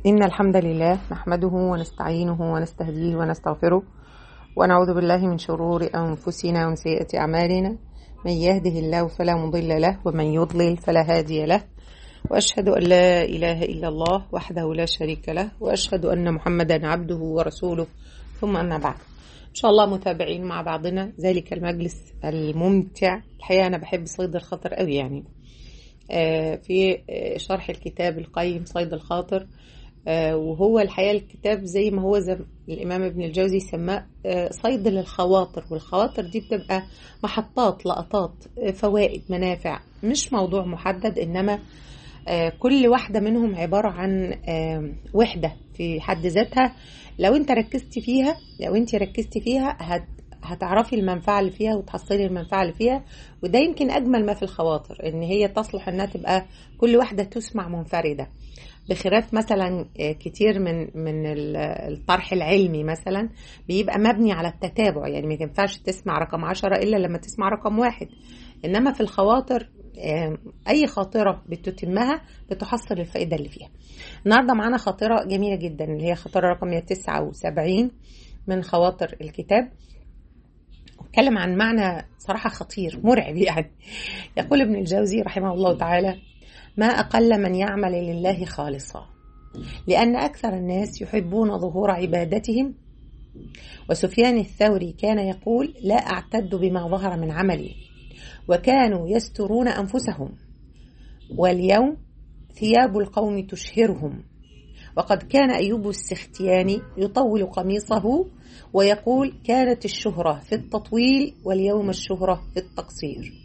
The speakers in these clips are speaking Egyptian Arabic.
إن الحمد لله نحمده ونستعينه ونستهديه ونستغفره ونعوذ بالله من شرور أنفسنا ومن سيئات أعمالنا من يهده الله فلا مضل له ومن يضلل فلا هادي له وأشهد أن لا إله إلا الله وحده لا شريك له وأشهد أن محمدا عبده ورسوله ثم أما بعد إن شاء الله متابعين مع بعضنا ذلك المجلس الممتع الحقيقة أنا بحب صيد الخاطر قوي يعني في شرح الكتاب القيم صيد الخاطر وهو الحقيقة الكتاب زي ما هو زي الإمام ابن الجوزي سماه صيد للخواطر والخواطر دي بتبقى محطات لقطات فوائد منافع مش موضوع محدد إنما كل واحدة منهم عبارة عن وحدة في حد ذاتها لو انت ركزت فيها لو انت ركزت فيها هت هتعرفي المنفعة اللي فيها وتحصلي المنفعة اللي فيها وده يمكن أجمل ما في الخواطر إن هي تصلح إنها تبقى كل واحدة تسمع منفردة بخلاف مثلا كتير من من الطرح العلمي مثلا بيبقى مبني على التتابع يعني ما ينفعش تسمع رقم عشرة إلا لما تسمع رقم واحد إنما في الخواطر أي خاطرة بتتمها بتحصل الفائدة اللي فيها النهاردة معانا خاطرة جميلة جدا اللي هي خاطرة رقم 179 من خواطر الكتاب اتكلم عن معنى صراحة خطير مرعب يعني يقول ابن الجوزي رحمه الله تعالى ما أقل من يعمل لله خالصا لأن أكثر الناس يحبون ظهور عبادتهم وسفيان الثوري كان يقول لا أعتد بما ظهر من عملي وكانوا يسترون أنفسهم واليوم ثياب القوم تشهرهم وقد كان أيوب السختياني يطول قميصه ويقول كانت الشهرة في التطويل واليوم الشهرة في التقصير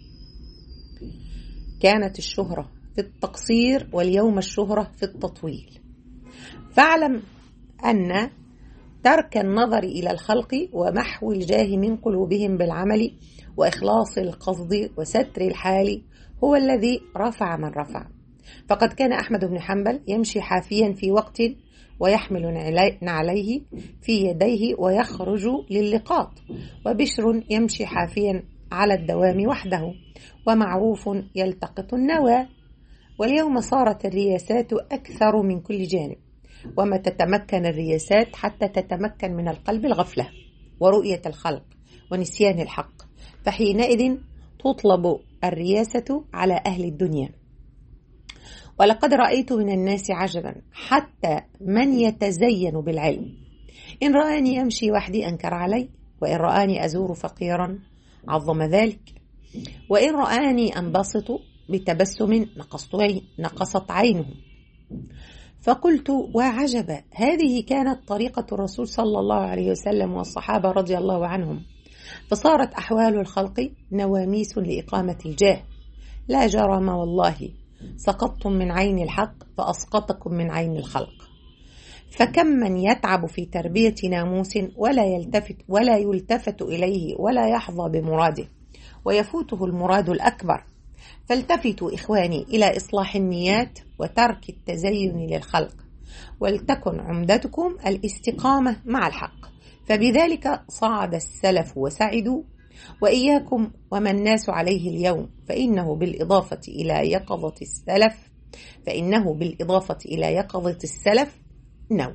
كانت الشهرة في التقصير واليوم الشهرة في التطويل فاعلم أن ترك النظر إلى الخلق ومحو الجاه من قلوبهم بالعمل وإخلاص القصد وستر الحال هو الذي رفع من رفع فقد كان أحمد بن حنبل يمشي حافيا في وقت ويحمل نعليه في يديه ويخرج للقاط وبشر يمشي حافيا على الدوام وحده ومعروف يلتقط النوى واليوم صارت الرياسات أكثر من كل جانب وما تتمكن الرياسات حتى تتمكن من القلب الغفلة ورؤية الخلق ونسيان الحق فحينئذ تطلب الرياسة على أهل الدنيا ولقد رأيت من الناس عجبا حتى من يتزين بالعلم إن رآني يمشي وحدي أنكر علي وإن رآني أزور فقيرا عظم ذلك وإن رآني أنبسط بتبسم نقصت نقصت عينه فقلت وعجبا هذه كانت طريقة الرسول صلى الله عليه وسلم والصحابة رضي الله عنهم فصارت أحوال الخلق نواميس لإقامة الجاه لا جرم والله سقطتم من عين الحق فأسقطكم من عين الخلق فكم من يتعب في تربية ناموس ولا يلتفت ولا يلتفت إليه ولا يحظى بمراده ويفوته المراد الأكبر فالتفتوا إخواني إلى إصلاح النيات وترك التزين للخلق ولتكن عمدتكم الاستقامة مع الحق فبذلك صعد السلف وسعدوا وإياكم وما الناس عليه اليوم فإنه بالإضافة إلى يقظة السلف فإنه بالإضافة إلى يقظة السلف نوم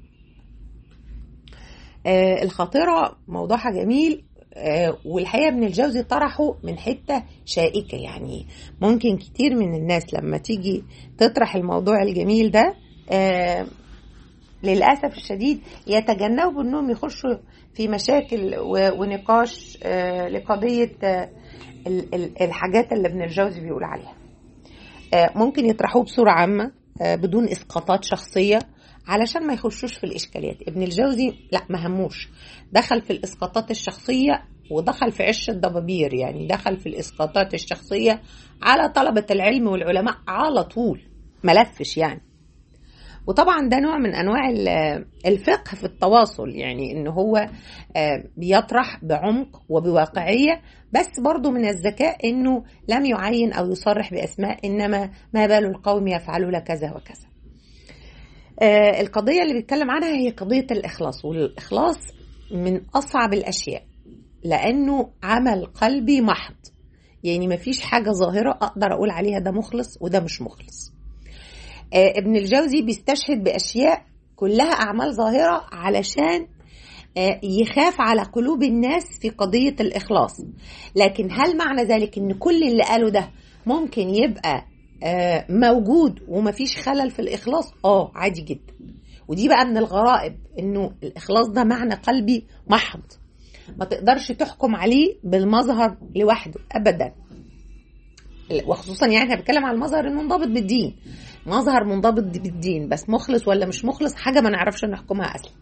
آه الخاطرة موضوعها جميل آه والحقيقة ابن الجوزي طرحه من حتة شائكة يعني ممكن كتير من الناس لما تيجي تطرح الموضوع الجميل ده آه للأسف الشديد يتجنبوا أنهم يخشوا في مشاكل ونقاش لقضية الحاجات اللي ابن الجوزي بيقول عليها ممكن يطرحوه بصورة عامة بدون إسقاطات شخصية علشان ما يخشوش في الإشكاليات ابن الجوزي لا ما هموش دخل في الإسقاطات الشخصية ودخل في عش الضبابير يعني دخل في الإسقاطات الشخصية على طلبة العلم والعلماء على طول ملفش يعني وطبعا ده نوع من انواع الفقه في التواصل يعني ان هو بيطرح بعمق وبواقعيه بس برضه من الذكاء انه لم يعين او يصرح باسماء انما ما بال القوم يفعلون كذا وكذا القضيه اللي بيتكلم عنها هي قضيه الاخلاص والاخلاص من اصعب الاشياء لانه عمل قلبي محض يعني مفيش حاجه ظاهره اقدر اقول عليها ده مخلص وده مش مخلص آه، ابن الجوزي بيستشهد باشياء كلها اعمال ظاهره علشان آه، يخاف على قلوب الناس في قضيه الاخلاص لكن هل معنى ذلك ان كل اللي قاله ده ممكن يبقى آه، موجود ومفيش خلل في الاخلاص اه عادي جدا ودي بقى من الغرائب انه الاخلاص ده معنى قلبي محض ما تقدرش تحكم عليه بالمظهر لوحده ابدا وخصوصا يعني احنا بنتكلم على المظهر المنضبط بالدين مظهر منضبط بالدين بس مخلص ولا مش مخلص حاجه ما نعرفش نحكمها اصلا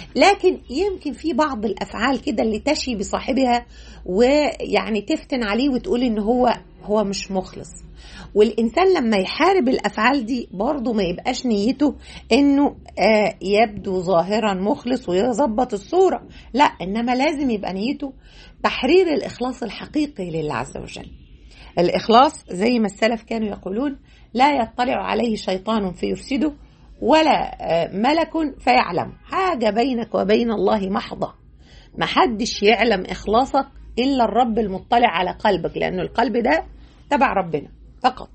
لكن يمكن في بعض الافعال كده اللي تشي بصاحبها ويعني تفتن عليه وتقول ان هو هو مش مخلص والانسان لما يحارب الافعال دي برضه ما يبقاش نيته انه آه يبدو ظاهرا مخلص ويظبط الصوره لا انما لازم يبقى نيته تحرير الاخلاص الحقيقي لله عز وجل الإخلاص زي ما السلف كانوا يقولون لا يطلع عليه شيطان فيفسده ولا ملك فيعلم حاجة بينك وبين الله محضة محدش يعلم إخلاصك إلا الرب المطلع على قلبك لأن القلب ده تبع ربنا فقط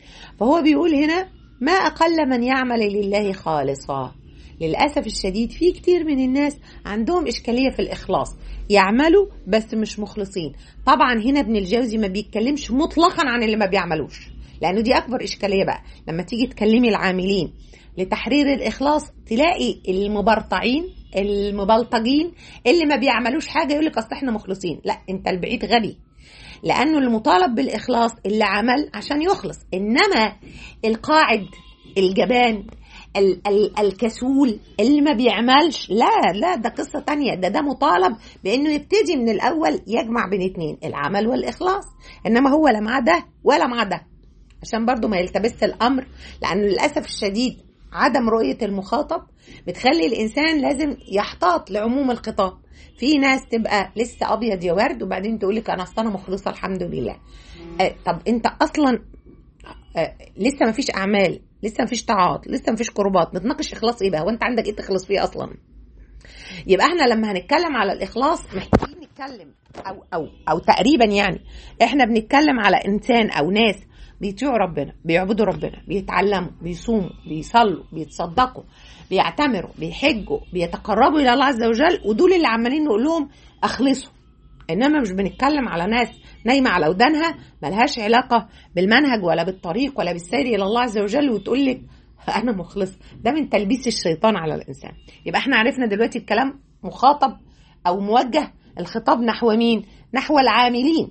فهو بيقول هنا ما أقل من يعمل لله خالصا للأسف الشديد في كتير من الناس عندهم إشكالية في الإخلاص يعملوا بس مش مخلصين طبعا هنا ابن الجوزي ما بيتكلمش مطلقا عن اللي ما بيعملوش لأنه دي أكبر إشكالية بقى لما تيجي تكلمي العاملين لتحرير الإخلاص تلاقي المبرطعين المبلطجين اللي ما بيعملوش حاجة يقول لك أصل إحنا مخلصين لا أنت البعيد غبي لأنه المطالب بالإخلاص اللي عمل عشان يخلص إنما القاعد الجبان ال- ال- الكسول اللي ما بيعملش لا لا ده قصة تانية ده ده مطالب بانه يبتدي من الاول يجمع بين اتنين العمل والاخلاص انما هو لا مع ده ولا مع ده عشان برضو ما يلتبس الامر لانه للاسف الشديد عدم رؤية المخاطب بتخلي الانسان لازم يحتاط لعموم الخطاب في ناس تبقى لسه ابيض يا ورد وبعدين تقول لك انا اصل انا مخلصه الحمد لله آه طب انت اصلا آه لسه ما فيش اعمال لسه ما فيش طاعات لسه ما فيش قربات نتناقش اخلاص ايه بقى وانت عندك ايه تخلص فيه اصلا يبقى احنا لما هنتكلم على الاخلاص محتاجين نتكلم او او او تقريبا يعني احنا بنتكلم على انسان او ناس بيطيعوا ربنا بيعبدوا ربنا بيتعلموا بيصوموا بيصلوا بيتصدقوا بيعتمروا بيحجوا بيتقربوا الى الله عز وجل ودول اللي عمالين نقول لهم اخلصوا انما مش بنتكلم على ناس نايمه على ودانها ملهاش علاقه بالمنهج ولا بالطريق ولا بالسير الى الله عز وجل وتقول لك انا مخلص ده من تلبيس الشيطان على الانسان يبقى احنا عرفنا دلوقتي الكلام مخاطب او موجه الخطاب نحو مين نحو العاملين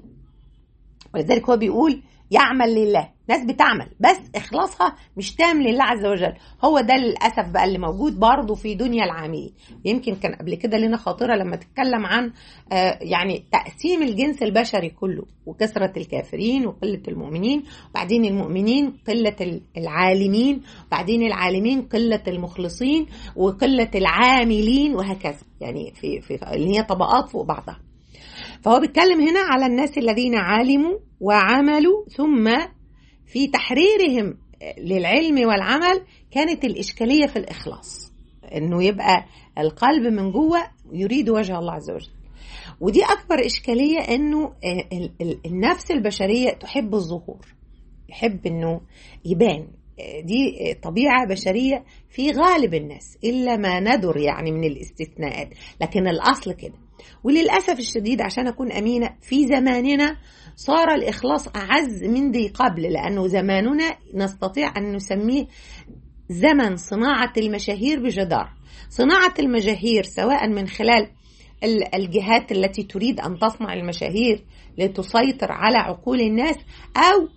ولذلك هو بيقول يعمل لله ناس بتعمل بس اخلاصها مش تام لله عز وجل هو ده للاسف بقى اللي موجود برضه في دنيا العاملين يمكن كان قبل كده لنا خاطره لما تتكلم عن آه يعني تقسيم الجنس البشري كله وكثره الكافرين وقله المؤمنين وبعدين المؤمنين قله العالمين وبعدين العالمين قله المخلصين وقله العاملين وهكذا يعني في في اللي هي طبقات فوق بعضها فهو بيتكلم هنا على الناس الذين علموا وعملوا ثم في تحريرهم للعلم والعمل كانت الإشكالية في الإخلاص إنه يبقى القلب من جوه يريد وجه الله عز وجل ودي أكبر إشكالية إنه النفس البشرية تحب الظهور يحب إنه يبان دي طبيعة بشرية في غالب الناس إلا ما ندر يعني من الاستثناءات لكن الأصل كده وللأسف الشديد عشان أكون أمينة في زماننا صار الإخلاص أعز من ذي قبل لأنه زماننا نستطيع أن نسميه زمن صناعة المشاهير بجدار صناعة المشاهير سواء من خلال الجهات التي تريد أن تصنع المشاهير لتسيطر على عقول الناس أو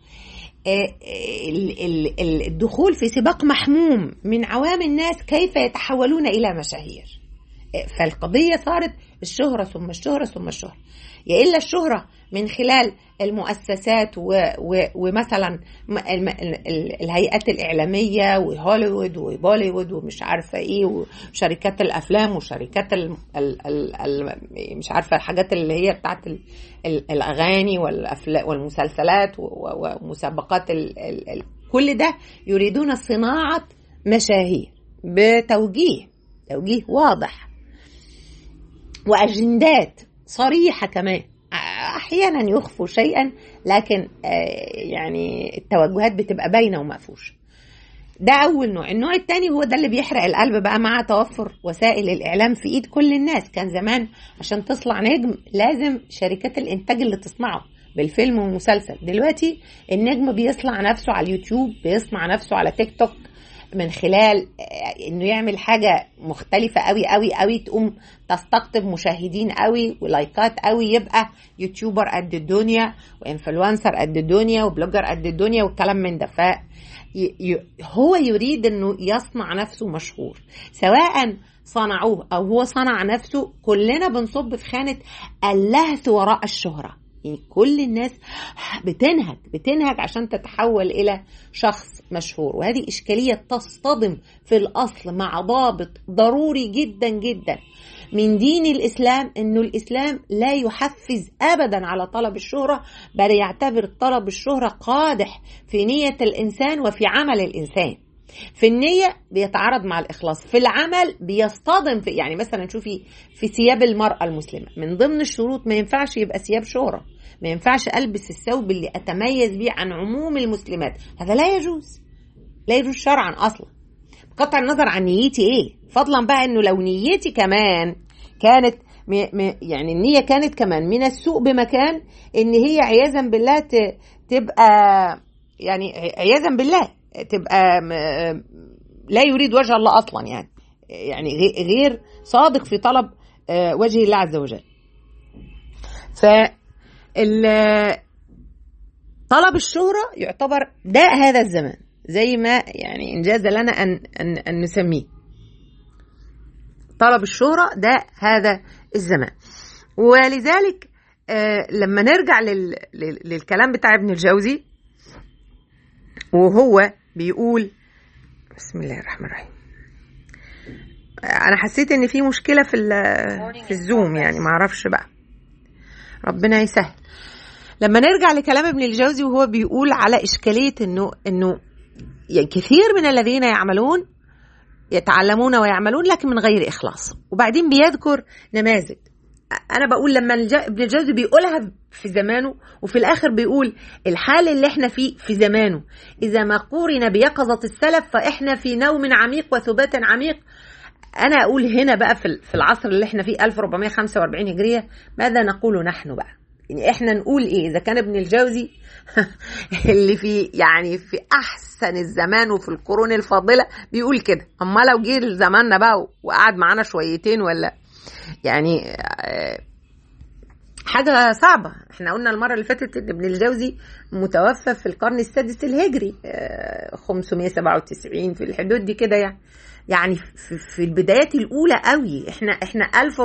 الدخول في سباق محموم من عوام الناس كيف يتحولون إلى مشاهير فالقضية صارت الشهرة ثم الشهرة ثم الشهرة يا إلا الشهرة من خلال المؤسسات و و ومثلا الهيئات الإعلامية وهوليوود وبوليوود ومش عارفة إيه وشركات الأفلام وشركات ال ال ال ال مش عارفة الحاجات اللي هي بتاعت ال ال الأغاني والأفلام والمسلسلات ومسابقات ال ال ال كل ده يريدون صناعة مشاهير بتوجيه توجيه واضح واجندات صريحه كمان احيانا يخفوا شيئا لكن يعني التوجهات بتبقى باينه ومقفوشه ده اول نوع النوع الثاني هو ده اللي بيحرق القلب بقى مع توفر وسائل الاعلام في ايد كل الناس كان زمان عشان تصنع نجم لازم شركات الانتاج اللي تصنعه بالفيلم والمسلسل دلوقتي النجم بيصنع نفسه على اليوتيوب بيصنع نفسه على تيك توك من خلال انه يعمل حاجه مختلفه قوي قوي قوي تقوم تستقطب مشاهدين قوي ولايكات قوي يبقى يوتيوبر قد الدنيا وانفلونسر قد الدنيا وبلوجر قد الدنيا والكلام من ده ف هو يريد انه يصنع نفسه مشهور سواء صنعوه او هو صنع نفسه كلنا بنصب في خانه اللهث وراء الشهره يعني كل الناس بتنهج بتنهج عشان تتحول الى شخص مشهور وهذه اشكاليه تصطدم في الاصل مع ضابط ضروري جدا جدا من دين الاسلام انه الاسلام لا يحفز ابدا على طلب الشهره بل يعتبر طلب الشهره قادح في نيه الانسان وفي عمل الانسان في النية بيتعارض مع الإخلاص في العمل بيصطدم في يعني مثلا شوفي في ثياب المرأة المسلمة من ضمن الشروط ما ينفعش يبقى ثياب شهرة ما ينفعش ألبس الثوب اللي أتميز بيه عن عموم المسلمات هذا لا يجوز لا يجوز شرعا أصلا بقطع النظر عن نيتي إيه فضلا بقى إنه لو نيتي كمان كانت م م يعني النية كانت كمان من السوء بمكان إن هي عياذا بالله تبقى يعني عياذا بالله تبقى لا يريد وجه الله اصلا يعني يعني غير صادق في طلب وجه الله عز وجل ف طلب الشهرة يعتبر داء هذا الزمان زي ما يعني انجاز لنا ان ان, أن نسميه طلب الشهرة داء هذا الزمان ولذلك لما نرجع لل للكلام بتاع ابن الجوزي وهو بيقول بسم الله الرحمن الرحيم انا حسيت ان في مشكله في في الزوم يعني ما اعرفش بقى ربنا يسهل لما نرجع لكلام ابن الجوزي وهو بيقول على اشكاليه انه انه يعني كثير من الذين يعملون يتعلمون ويعملون لكن من غير اخلاص وبعدين بيذكر نماذج انا بقول لما ابن الجوزي بيقولها في زمانه وفي الاخر بيقول الحال اللي احنا فيه في زمانه اذا ما قورن بيقظه السلف فاحنا في نوم عميق وثبات عميق انا اقول هنا بقى في العصر اللي احنا فيه 1445 هجريه ماذا نقول نحن بقى يعني احنا نقول ايه اذا كان ابن الجوزي اللي في يعني في احسن الزمان وفي القرون الفاضله بيقول كده اما لو جه زماننا بقى وقعد معانا شويتين ولا يعني حاجة صعبة احنا قلنا المرة اللي فاتت ان ابن الجوزي متوفى في القرن السادس الهجري 597 في الحدود دي كده يعني يعني في البدايات الأولى قوي احنا احنا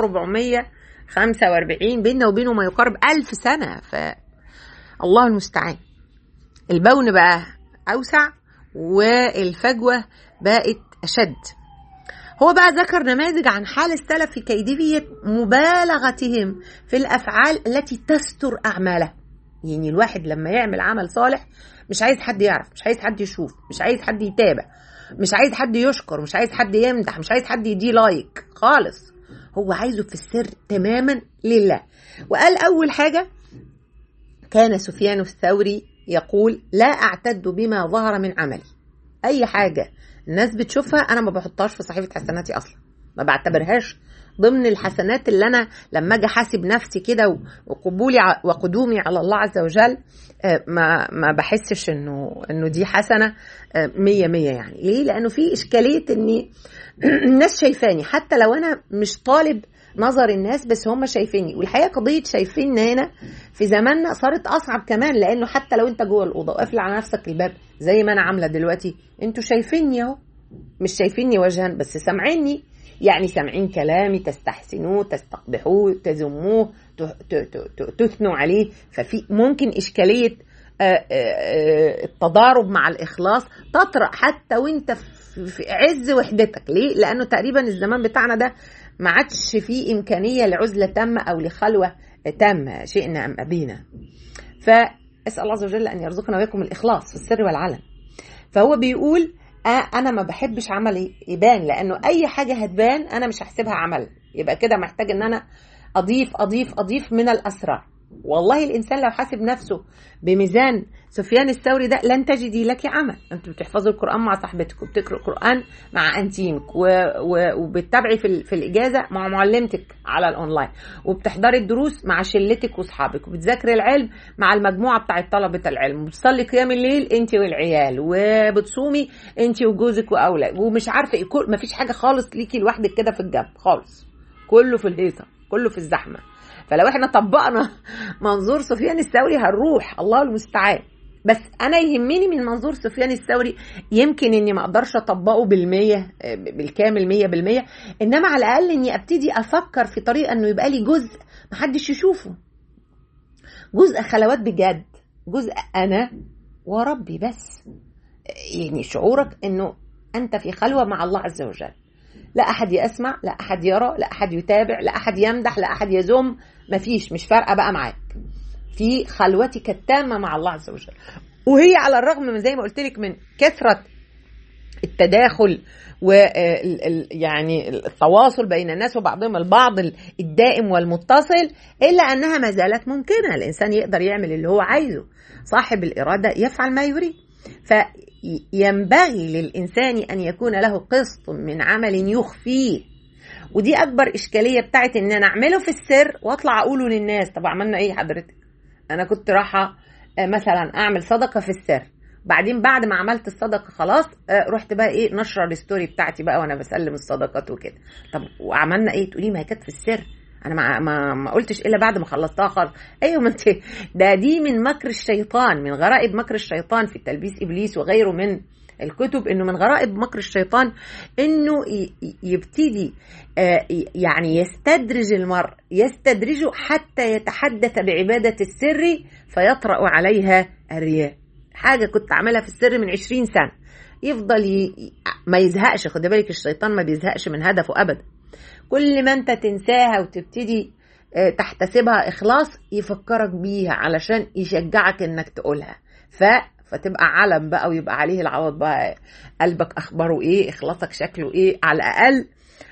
1445 بيننا وبينه ما يقارب 1000 سنة ف الله المستعان البون بقى أوسع والفجوة بقت أشد هو بقى ذكر نماذج عن حال السلف في كيدية مبالغتهم في الأفعال التي تستر أعماله يعني الواحد لما يعمل عمل صالح مش عايز حد يعرف مش عايز حد يشوف مش عايز حد يتابع مش عايز حد يشكر مش عايز حد يمدح مش عايز حد يديه لايك خالص هو عايزه في السر تماما لله وقال أول حاجة كان سفيان الثوري يقول لا أعتد بما ظهر من عملي أي حاجة الناس بتشوفها انا ما بحطهاش في صحيفه حسناتي اصلا ما بعتبرهاش ضمن الحسنات اللي انا لما اجي احاسب نفسي كده وقبولي وقدومي على الله عز وجل ما ما بحسش انه انه دي حسنه مية مية يعني ليه لانه في اشكاليه ان الناس شايفاني حتى لو انا مش طالب نظر الناس بس هم شايفيني والحقيقه قضيه شايفيننا هنا في زماننا صارت اصعب كمان لانه حتى لو انت جوه الاوضه وقافل على نفسك الباب زي ما انا عامله دلوقتي انتوا شايفيني اهو مش شايفيني وجها بس سامعيني يعني سامعين كلامي تستحسنوه تستقبحوه تذموه تثنوا عليه ففي ممكن اشكاليه التضارب مع الاخلاص تطرأ حتى وانت في عز وحدتك ليه لانه تقريبا الزمان بتاعنا ده ما عادش فيه إمكانية لعزلة تامة أو لخلوة تامة شئنا أم أبينا فأسأل الله عز وجل أن يرزقنا وياكم الإخلاص في السر والعلن فهو بيقول آه أنا ما بحبش عملي يبان لأنه أي حاجة هتبان أنا مش هحسبها عمل يبقى كده محتاج أن أنا أضيف أضيف أضيف من الأسرار والله الانسان لو حاسب نفسه بميزان سفيان الثوري ده لن تجدي لك عمل انت بتحفظي القران مع صاحبتك وبتقرا القران مع انتيمك و... و... وبتتابعي في, ال... في الاجازه مع معلمتك على الاونلاين وبتحضري الدروس مع شلتك واصحابك وبتذاكري العلم مع المجموعه بتاعه طلبه العلم وبتصلي قيام الليل انت والعيال وبتصومي انت وجوزك واولاد ومش عارفه ايه كل... مفيش حاجه خالص ليكي لوحدك كده في الجنب خالص كله في الهيصه كله في الزحمه فلو احنا طبقنا منظور سفيان الثوري هنروح الله المستعان بس انا يهمني من منظور سفيان الثوري يمكن اني ما اقدرش اطبقه بالمية بالكامل مية بالمية انما على الاقل اني ابتدي افكر في طريقه انه يبقى لي جزء محدش يشوفه جزء خلوات بجد جزء انا وربي بس يعني شعورك انه انت في خلوه مع الله عز وجل لا احد يسمع لا احد يرى لا احد يتابع لا احد يمدح لا احد يذم مفيش مش فارقه بقى معاك في خلوتك التامه مع الله عز وجل وهي على الرغم من زي ما قلت لك من كثره التداخل و يعني التواصل بين الناس وبعضهم البعض الدائم والمتصل الا انها ما زالت ممكنه الانسان يقدر يعمل اللي هو عايزه صاحب الاراده يفعل ما يريد فينبغي للإنسان أن يكون له قسط من عمل يخفيه ودي أكبر إشكالية بتاعت إن أنا أعمله في السر وأطلع أقوله للناس طب عملنا إيه حضرتك أنا كنت رايحة مثلا أعمل صدقة في السر بعدين بعد ما عملت الصدقه خلاص رحت بقى ايه نشره الستوري بتاعتي بقى وانا بسلم الصدقات وكده طب وعملنا ايه تقولي ما هي كانت في السر انا ما ما, ما قلتش الا بعد ما خلصتها خالص ايوه ما انت ده دي من مكر الشيطان من غرائب مكر الشيطان في تلبيس ابليس وغيره من الكتب انه من غرائب مكر الشيطان انه يبتدي يعني يستدرج المرء يستدرجه حتى يتحدث بعباده السر فيطرا عليها الرياء حاجه كنت اعملها في السر من عشرين سنه يفضل ي... ما يزهقش خد بالك الشيطان ما بيزهقش من هدفه ابدا كل ما انت تنساها وتبتدي تحتسبها اخلاص يفكرك بيها علشان يشجعك انك تقولها ف فتبقى علم بقى ويبقى عليه العوض بقى قلبك اخباره ايه اخلاصك شكله ايه على الاقل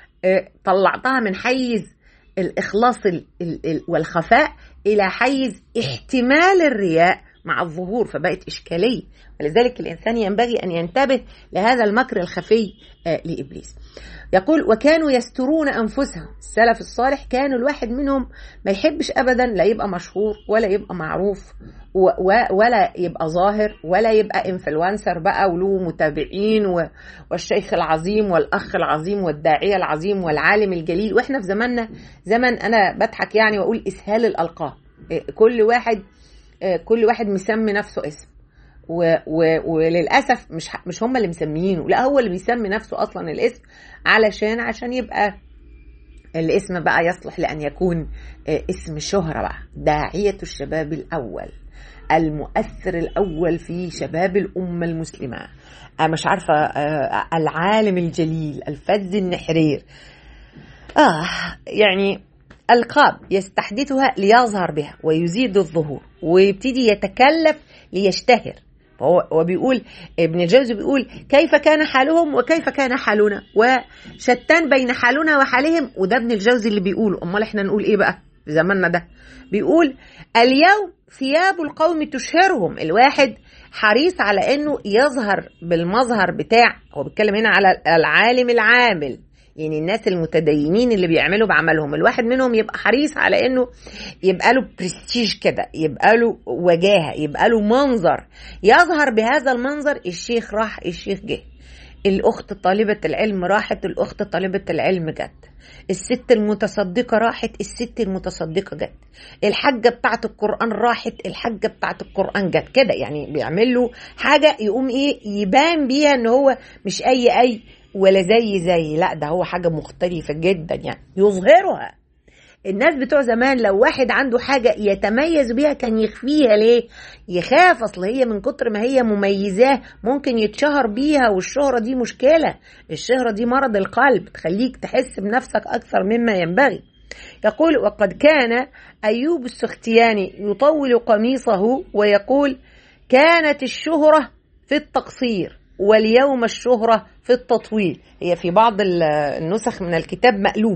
طلعتها من حيز الاخلاص والخفاء الى حيز احتمال الرياء مع الظهور فبقت إشكالية ولذلك الإنسان ينبغي أن ينتبه لهذا المكر الخفي لإبليس يقول وكانوا يسترون أنفسهم السلف الصالح كانوا الواحد منهم ما يحبش أبدا لا يبقى مشهور ولا يبقى معروف ولا يبقى ظاهر ولا يبقى انفلونسر بقى وله متابعين والشيخ العظيم والأخ العظيم والداعية العظيم والعالم الجليل وإحنا في زماننا زمن أنا بضحك يعني وأقول إسهال الألقاب كل واحد كل واحد مسمي نفسه اسم و و وللاسف مش مش هم اللي مسميينه لا هو اللي بيسمي نفسه اصلا الاسم علشان عشان يبقى الاسم بقى يصلح لان يكون اسم شهره بقى داعيه الشباب الاول المؤثر الاول في شباب الامه المسلمه مش عارفه العالم الجليل الفز النحرير اه يعني ألقاب يستحدثها ليظهر بها ويزيد الظهور ويبتدي يتكلف ليشتهر فهو وبيقول ابن الجوزي بيقول كيف كان حالهم وكيف كان حالنا وشتان بين حالنا وحالهم وده ابن الجوزي اللي بيقوله امال احنا نقول ايه بقى في زماننا ده بيقول اليوم ثياب القوم تشهرهم الواحد حريص على انه يظهر بالمظهر بتاع هو بيتكلم هنا على العالم العامل يعني الناس المتدينين اللي بيعملوا بعملهم الواحد منهم يبقى حريص على انه يبقى له برستيج كده يبقى له وجاهه يبقى له منظر يظهر بهذا المنظر الشيخ راح الشيخ جه الاخت طالبه العلم راحت الاخت طالبه العلم جت الست المتصدقة راحت الست المتصدقة جت الحاجة بتاعت القرآن راحت الحاجة بتاعت القرآن جت كده يعني بيعمل له حاجة يقوم ايه يبان بيها ان هو مش اي اي ولا زي زي لا ده هو حاجة مختلفة جدا يعني يظهرها الناس بتوع زمان لو واحد عنده حاجة يتميز بيها كان يخفيها ليه يخاف اصل هي من كتر ما هي مميزاه ممكن يتشهر بيها والشهرة دي مشكلة الشهرة دي مرض القلب تخليك تحس بنفسك أكثر مما ينبغي يقول وقد كان أيوب السختياني يطول قميصه ويقول كانت الشهرة في التقصير واليوم الشهرة في التطويل هي في بعض النسخ من الكتاب مقلوبة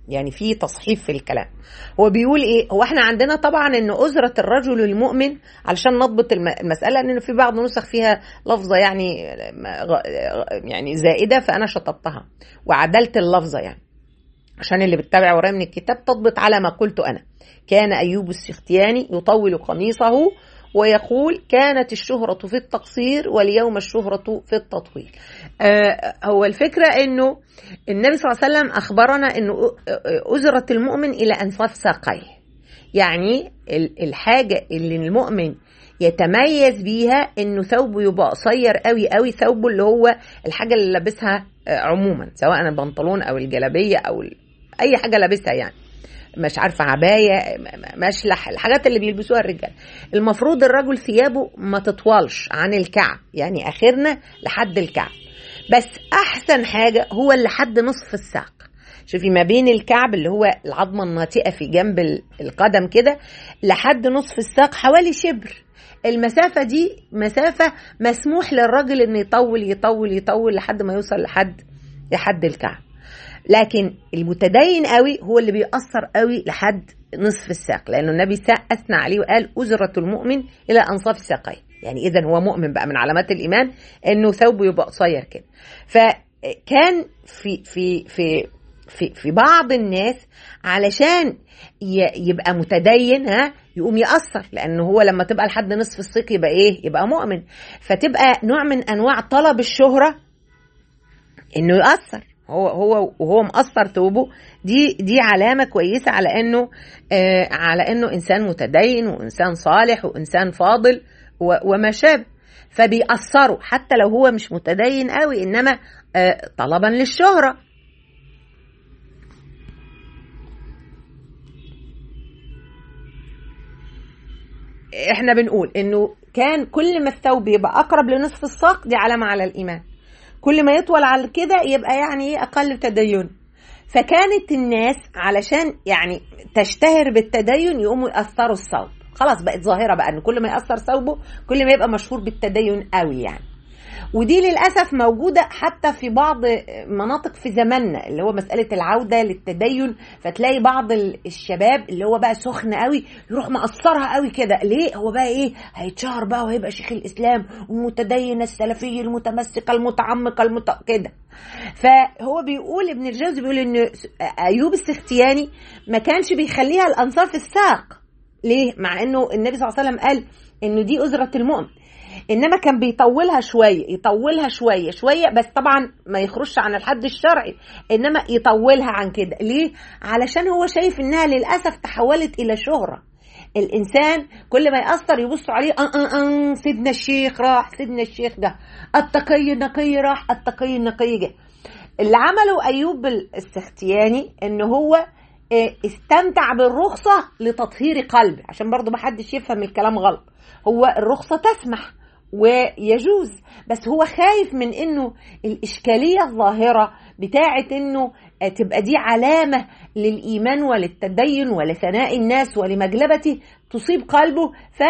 يعني في تصحيف في الكلام هو بيقول ايه هو احنا عندنا طبعا ان أزرة الرجل المؤمن علشان نضبط الم- المسألة ان في بعض نسخ فيها لفظة يعني يعني زائدة فأنا شطبتها وعدلت اللفظة يعني عشان اللي بتتابع ورايا من الكتاب تضبط على ما قلت أنا كان أيوب السختياني يطول قميصه ويقول كانت الشهرة في التقصير واليوم الشهرة في التطويل آه هو الفكرة أنه النبي صلى الله عليه وسلم أخبرنا أنه أزرة المؤمن إلى أنصاف ساقيه يعني ال- الحاجة اللي المؤمن يتميز بيها انه ثوبه يبقى قصير قوي قوي ثوبه اللي هو الحاجه اللي لابسها آه، عموما سواء البنطلون او الجلابيه او ال- اي حاجه لابسها يعني مش عارفه عبايه م- م- مشلح الحاجات اللي بيلبسوها الرجال المفروض الرجل ثيابه ما تطولش عن الكعب يعني اخرنا لحد الكعب بس احسن حاجه هو اللي لحد نصف الساق شوفي ما بين الكعب اللي هو العظمه الناتئه في جنب ال- القدم كده لحد نصف الساق حوالي شبر المسافه دي مسافه مسموح للراجل انه يطول يطول يطول لحد ما يوصل لحد لحد الكعب لكن المتدين قوي هو اللي بيأثر قوي لحد نصف الساق لأنه النبي سا- أثنى عليه وقال أزرة المؤمن إلى أنصاف ساقيه يعني إذا هو مؤمن بقى من علامات الإيمان إنه ثوبه يبقى قصير كده فكان في في في في في بعض الناس علشان ي- يبقى متدين ها يقوم يأثر لأنه هو لما تبقى لحد نصف الساق يبقى إيه؟ يبقى مؤمن فتبقى نوع من أنواع طلب الشهرة انه يأثر هو هو وهو مقصر ثوبه دي دي علامه كويسه على انه آه على انه انسان متدين وانسان صالح وانسان فاضل و- وما شابه فبيأثروا حتى لو هو مش متدين قوي انما آه طلبا للشهره احنا بنقول انه كان كل ما الثوب يبقى اقرب لنصف الساق دي علامه على الايمان كل ما يطول على كده يبقى يعني ايه اقل تدين فكانت الناس علشان يعني تشتهر بالتدين يقوموا يأثروا الثوب خلاص بقت ظاهرة بقى ان كل ما يأثر ثوبه كل ما يبقى مشهور بالتدين قوي يعني ودي للأسف موجودة حتى في بعض مناطق في زماننا اللي هو مسألة العودة للتدين فتلاقي بعض ال- الشباب اللي هو بقى سخن قوي يروح مقصرها قوي كده ليه هو بقى ايه هيتشهر بقى وهيبقى شيخ الإسلام والمتدين السلفي المتمسك المتعمق المت... كده فهو بيقول ابن الجوزي بيقول ان ايوب السختياني ما كانش بيخليها الانصاف الساق ليه مع انه النبي صلى الله عليه وسلم قال انه دي أزرة المؤمن انما كان بيطولها شويه يطولها شويه شويه بس طبعا ما يخرجش عن الحد الشرعي انما يطولها عن كده ليه علشان هو شايف انها للاسف تحولت الى شهره الانسان كل ما ياثر يبصوا عليه أن أن أن سيدنا الشيخ راح سيدنا الشيخ ده التقي النقي راح التقي النقي جه اللي عمله ايوب السختياني ان هو إيه، استمتع بالرخصه لتطهير قلبه عشان برضو ما حدش يفهم الكلام غلط هو الرخصه تسمح ويجوز بس هو خايف من انه الاشكاليه الظاهره بتاعه انه آه، تبقى دي علامه للايمان وللتدين ولثناء الناس ولمجلبته تصيب قلبه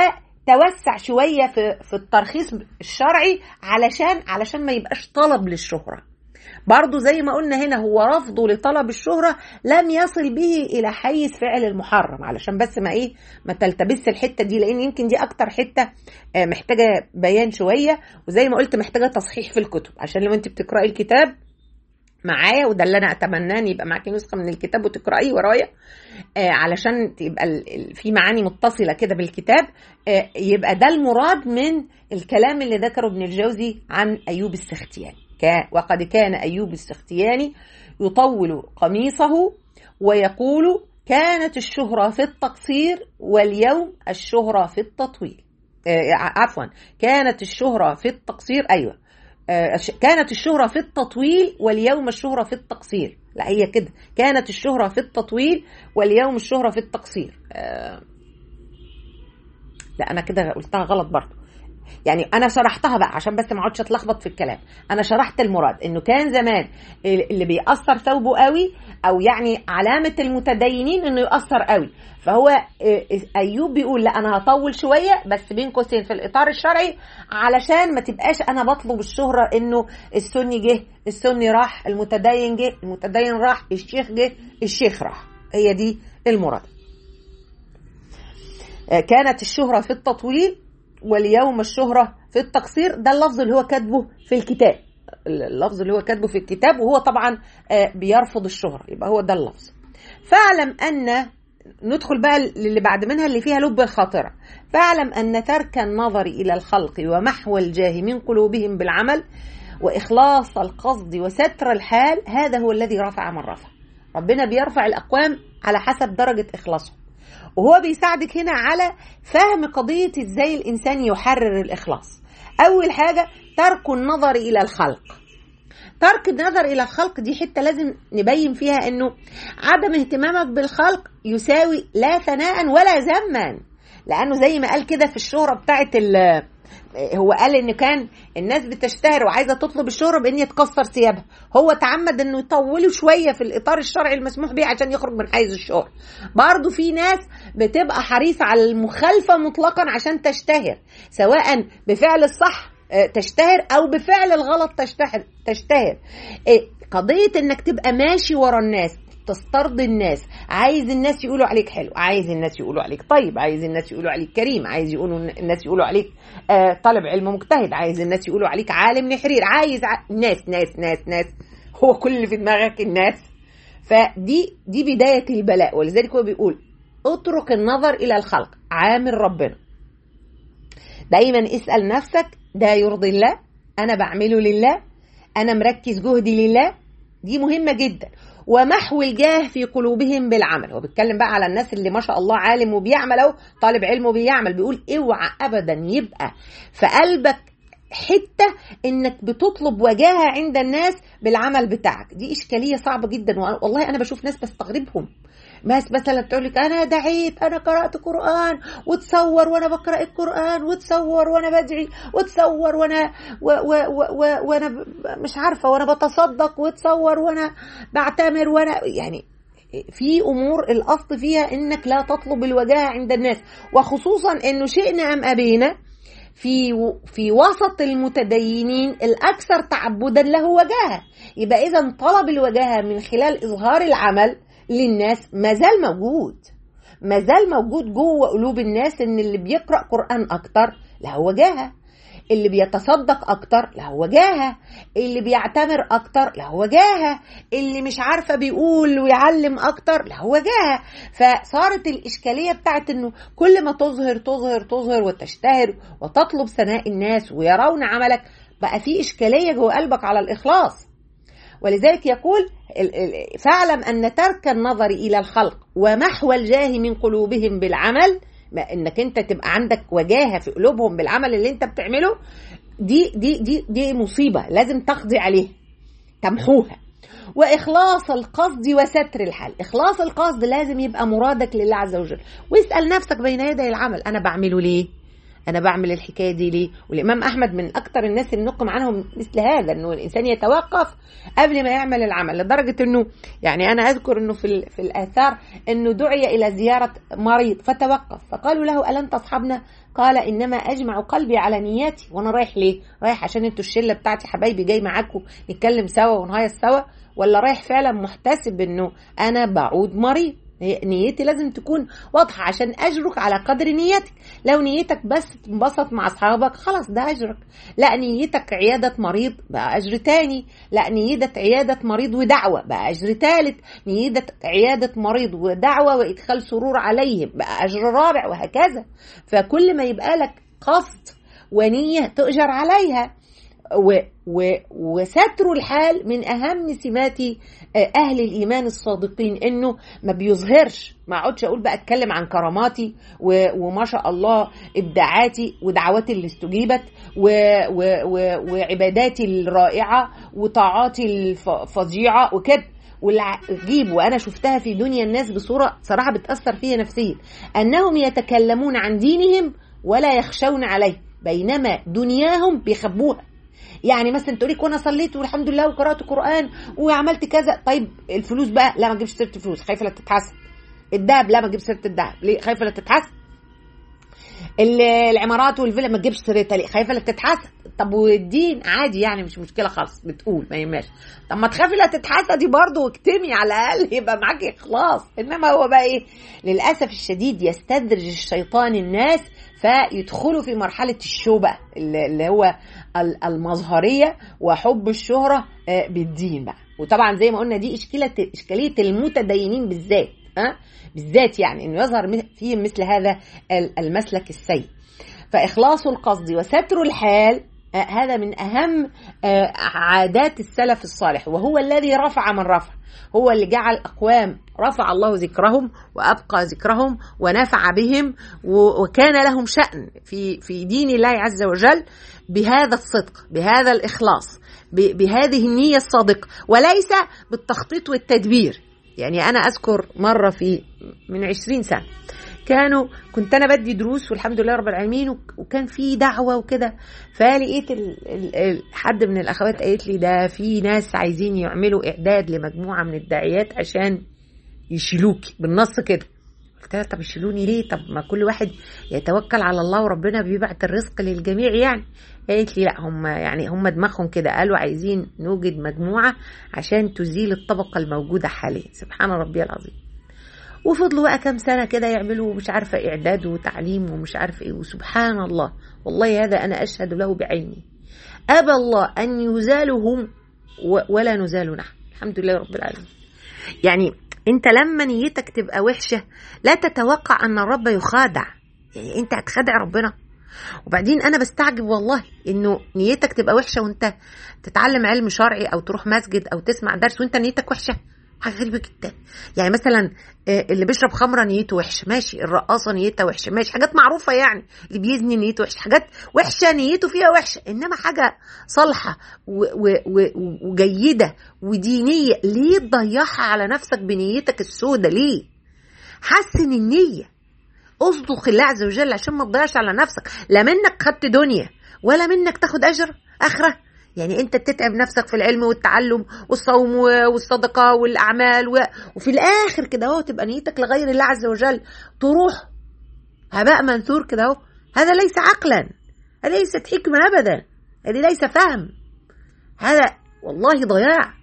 فتوسع شويه في في الترخيص الشرعي علشان علشان ما يبقاش طلب للشهره برضه زي ما قلنا هنا هو رفضه لطلب الشهرة لم يصل به إلى حيز فعل المحرم علشان بس ما إيه ما تلتبس الحتة دي لأن يمكن دي أكتر حتة آه، محتاجة بيان شوية وزي ما قلت محتاجة تصحيح في الكتب عشان لو أنت بتقرأي الكتاب معايا وده اللي انا اتمناه ان يبقى معاكي نسخه من الكتاب وتقرايه ورايا آه علشان تبقى ال- ال- في معاني متصله كده بالكتاب آه يبقى ده المراد من الكلام اللي ذكره ابن الجوزي عن ايوب السختياني كا- وقد كان ايوب السختياني يطول قميصه ويقول كانت الشهرة في التقصير واليوم الشهرة في التطويل آه عفوا كانت الشهرة في التقصير أيوة آه، كانت الشهرة في التطويل واليوم الشهرة في التقصير لا هي كده كانت الشهرة في التطويل واليوم الشهرة في التقصير آه، لا أنا كده قلتها غلط برضو يعني انا شرحتها بقى عشان بس ما اقعدش اتلخبط في الكلام انا شرحت المراد انه كان زمان اللي بيأثر ثوبه قوي او يعني علامه المتدينين انه يأثر قوي فهو ايوب بيقول لا انا هطول شويه بس بين قوسين في الاطار الشرعي علشان ما تبقاش انا بطلب الشهره انه السني جه السني راح المتدين جه المتدين راح الشيخ جه الشيخ راح هي دي المراد كانت الشهره في التطويل واليوم الشهرة في التقصير ده اللفظ اللي هو كاتبه في الكتاب اللفظ اللي هو كاتبه في الكتاب وهو طبعا بيرفض الشهرة يبقى هو ده اللفظ فاعلم أن ندخل بقى اللي بعد منها اللي فيها لب الخاطرة فاعلم أن ترك النظر إلى الخلق ومحو الجاه من قلوبهم بالعمل وإخلاص القصد وستر الحال هذا هو الذي رفع من رفع ربنا بيرفع الأقوام على حسب درجة إخلاصهم وهو بيساعدك هنا على فهم قضية ازاي الإنسان يحرر الإخلاص أول حاجة ترك النظر إلى الخلق ترك النظر إلى الخلق دي حتة لازم نبين فيها أنه عدم اهتمامك بالخلق يساوي لا ثناء ولا ذما لأنه زي ما قال كده في الشهرة بتاعت هو قال ان كان الناس بتشتهر وعايزه تطلب الشهره بان هي تكسر ثيابها هو تعمد انه يطوله شويه في الاطار الشرعي المسموح به عشان يخرج من حيز الشهره برضه في ناس بتبقى حريصه على المخالفه مطلقا عشان تشتهر سواء بفعل الصح تشتهر او بفعل الغلط تشتهر تشتهر قضيه انك تبقى ماشي ورا الناس تسترضي الناس عايز الناس يقولوا عليك حلو عايز الناس يقولوا عليك طيب عايز الناس يقولوا عليك كريم عايز يقولوا الناس يقولوا عليك آه طالب علم مجتهد عايز الناس يقولوا عليك عالم نحرير عايز ع... ناس ناس ناس ناس هو كل اللي في دماغك الناس فدي دي بداية البلاء ولذلك هو بيقول اترك النظر إلى الخلق عامل ربنا دايما اسأل نفسك ده يرضي الله أنا بعمله لله أنا مركز جهدي لله دي مهمة جدا ومحو الجاه في قلوبهم بالعمل هو بيتكلم بقى على الناس اللي ما شاء الله عالم وبيعمل اهو طالب علم وبيعمل بيقول اوعى ابدا يبقى في قلبك حتة انك بتطلب وجاهة عند الناس بالعمل بتاعك دي اشكالية صعبة جدا والله انا بشوف ناس بستغربهم ناس مثلا تقول لك انا دعيت انا قرات قران وتصور وانا بقرا القران وتصور وانا بدعي وتصور وانا و و و وانا مش عارفه وانا بتصدق وتصور وانا بعتمر وانا يعني في امور الاصل فيها انك لا تطلب الوجاهه عند الناس وخصوصا انه شئنا ام ابينا في في وسط المتدينين الاكثر تعبدا له وجاهه يبقى اذا طلب الوجاهه من خلال اظهار العمل للناس ما زال موجود ما زال موجود جوه قلوب الناس ان اللي بيقرا قران اكتر له وجاهه اللي بيتصدق اكتر له وجاهه اللي بيعتمر اكتر له وجاهه اللي مش عارفه بيقول ويعلم اكتر له وجاهه فصارت الاشكاليه بتاعت انه كل ما تظهر تظهر تظهر وتشتهر وتطلب ثناء الناس ويرون عملك بقى في اشكاليه جوه قلبك على الاخلاص ولذلك يقول فاعلم ان ترك النظر الى الخلق ومحو الجاه من قلوبهم بالعمل انك انت تبقى عندك وجاهه في قلوبهم بالعمل اللي انت بتعمله دي دي دي دي مصيبه لازم تقضي عليها تمحوها واخلاص القصد وستر الحال اخلاص القصد لازم يبقى مرادك لله عز وجل واسال نفسك بين يدي العمل انا بعمله ليه انا بعمل الحكايه دي ليه والامام احمد من اكتر الناس اللي نقم عنهم مثل هذا انه الانسان يتوقف قبل ما يعمل العمل لدرجه انه يعني انا اذكر انه في في الاثار انه دعي الى زياره مريض فتوقف فقالوا له الم تصحبنا قال انما اجمع قلبي على نياتي وانا رايح ليه رايح عشان انتوا الشله بتاعتي حبايبي جاي معاكم نتكلم سوا ونهيص سوا ولا رايح فعلا محتسب انه انا بعود مريض نيتي لازم تكون واضحة عشان أجرك على قدر نيتك لو نيتك بس تنبسط مع أصحابك خلاص ده أجرك لا نيتك عيادة مريض بقى أجر تاني لا نيتك عيادة مريض ودعوة بقى أجر تالت نيتك عيادة مريض ودعوة وإدخال سرور عليهم بقى أجر رابع وهكذا فكل ما يبقى لك قصد ونية تؤجر عليها و و وستر الحال من اهم سمات اهل الايمان الصادقين انه ما بيظهرش ما اقعدش اقول بقى اتكلم عن كراماتي و وما شاء الله ابداعاتي ودعواتي اللي استجيبت و و و وعباداتي الرائعه وطاعاتي الفظيعه وكده والعجيب وانا شفتها في دنيا الناس بصوره صراحه بتاثر فيها نفسيا انهم يتكلمون عن دينهم ولا يخشون عليه بينما دنياهم بيخبوها يعني مثلا تقول لك وانا صليت والحمد لله وقرات قران وعملت كذا طيب الفلوس بقى لا ما تجيبش سيره الفلوس خايفه لا تتحسب الذهب لا ما تجيبش سيره الذهب ليه خايفه لا تتحسب العمارات والفيلا ما تجيبش سيرتها ليه خايفه لا تتحسد طب والدين عادي يعني مش مشكله خالص بتقول ما يهمش طب ما تخافي لا تتحسدي برضه واكتمي على الاقل يبقى معاكي اخلاص انما هو بقى ايه للاسف الشديد يستدرج الشيطان الناس فيدخلوا في مرحله الشوبه اللي هو المظهريه وحب الشهره بالدين بقى وطبعا زي ما قلنا دي اشكاليه اشكاليه المتدينين بالذات ها بالذات يعني انه يظهر فيهم مثل هذا المسلك السيء فاخلاص القصد وستر الحال هذا من اهم عادات السلف الصالح وهو الذي رفع من رفع هو اللي جعل اقوام رفع الله ذكرهم وابقى ذكرهم ونفع بهم وكان لهم شان في في دين الله عز وجل بهذا الصدق بهذا الاخلاص بهذه النيه الصادقه وليس بالتخطيط والتدبير يعني أنا أذكر مرة في من عشرين سنة كانوا كنت أنا بدي دروس والحمد لله رب العالمين وكان في دعوة وكده فلقيت ال ال حد من الأخوات قالت لي ده في ناس عايزين يعملوا إعداد لمجموعة من الداعيات عشان يشيلوكي بالنص كده قلت لها طب يشيلوني ليه طب ما كل واحد يتوكل على الله وربنا بيبعت الرزق للجميع يعني قالت لي لا هم يعني هم دماغهم كده قالوا عايزين نوجد مجموعه عشان تزيل الطبقه الموجوده حاليا سبحان ربي العظيم وفضلوا بقى كام سنة كده يعملوا مش عارفة إعداد وتعليم ومش عارفة إيه وسبحان الله والله هذا أنا أشهد له بعيني أبى الله أن يزالوا هم ولا نزال نحن الحمد لله رب العالمين يعني انت لما نيتك تبقى وحشة لا تتوقع ان الرب يخادع يعني انت هتخادع ربنا وبعدين انا بستعجب والله انه نيتك تبقى وحشة وانت تتعلم علم شرعي او تروح مسجد او تسمع درس وانت نيتك وحشة حاجة غريبة جدا يعني مثلا اللي بيشرب خمرة نيته وحشة ماشي الرقاصة نيتها وحشة ماشي حاجات معروفة يعني اللي بيزني نيته وحشة حاجات وحشة نيته فيها وحشة إنما حاجة صالحة وجيدة ودينية ليه تضيعها على نفسك بنيتك السودة ليه حسن النية اصدق الله عز وجل عشان ما تضيعش على نفسك لا منك خدت دنيا ولا منك تاخد أجر آخرة يعني انت تتعب نفسك في العلم والتعلم والصوم والصدقه والاعمال و... وفي الاخر كده اهو تبقى نيتك لغير الله عز وجل تروح هباء منثور كده اهو هذا ليس عقلا هذه ليست حكمه ابدا هذه ليس فهم هذا والله ضياع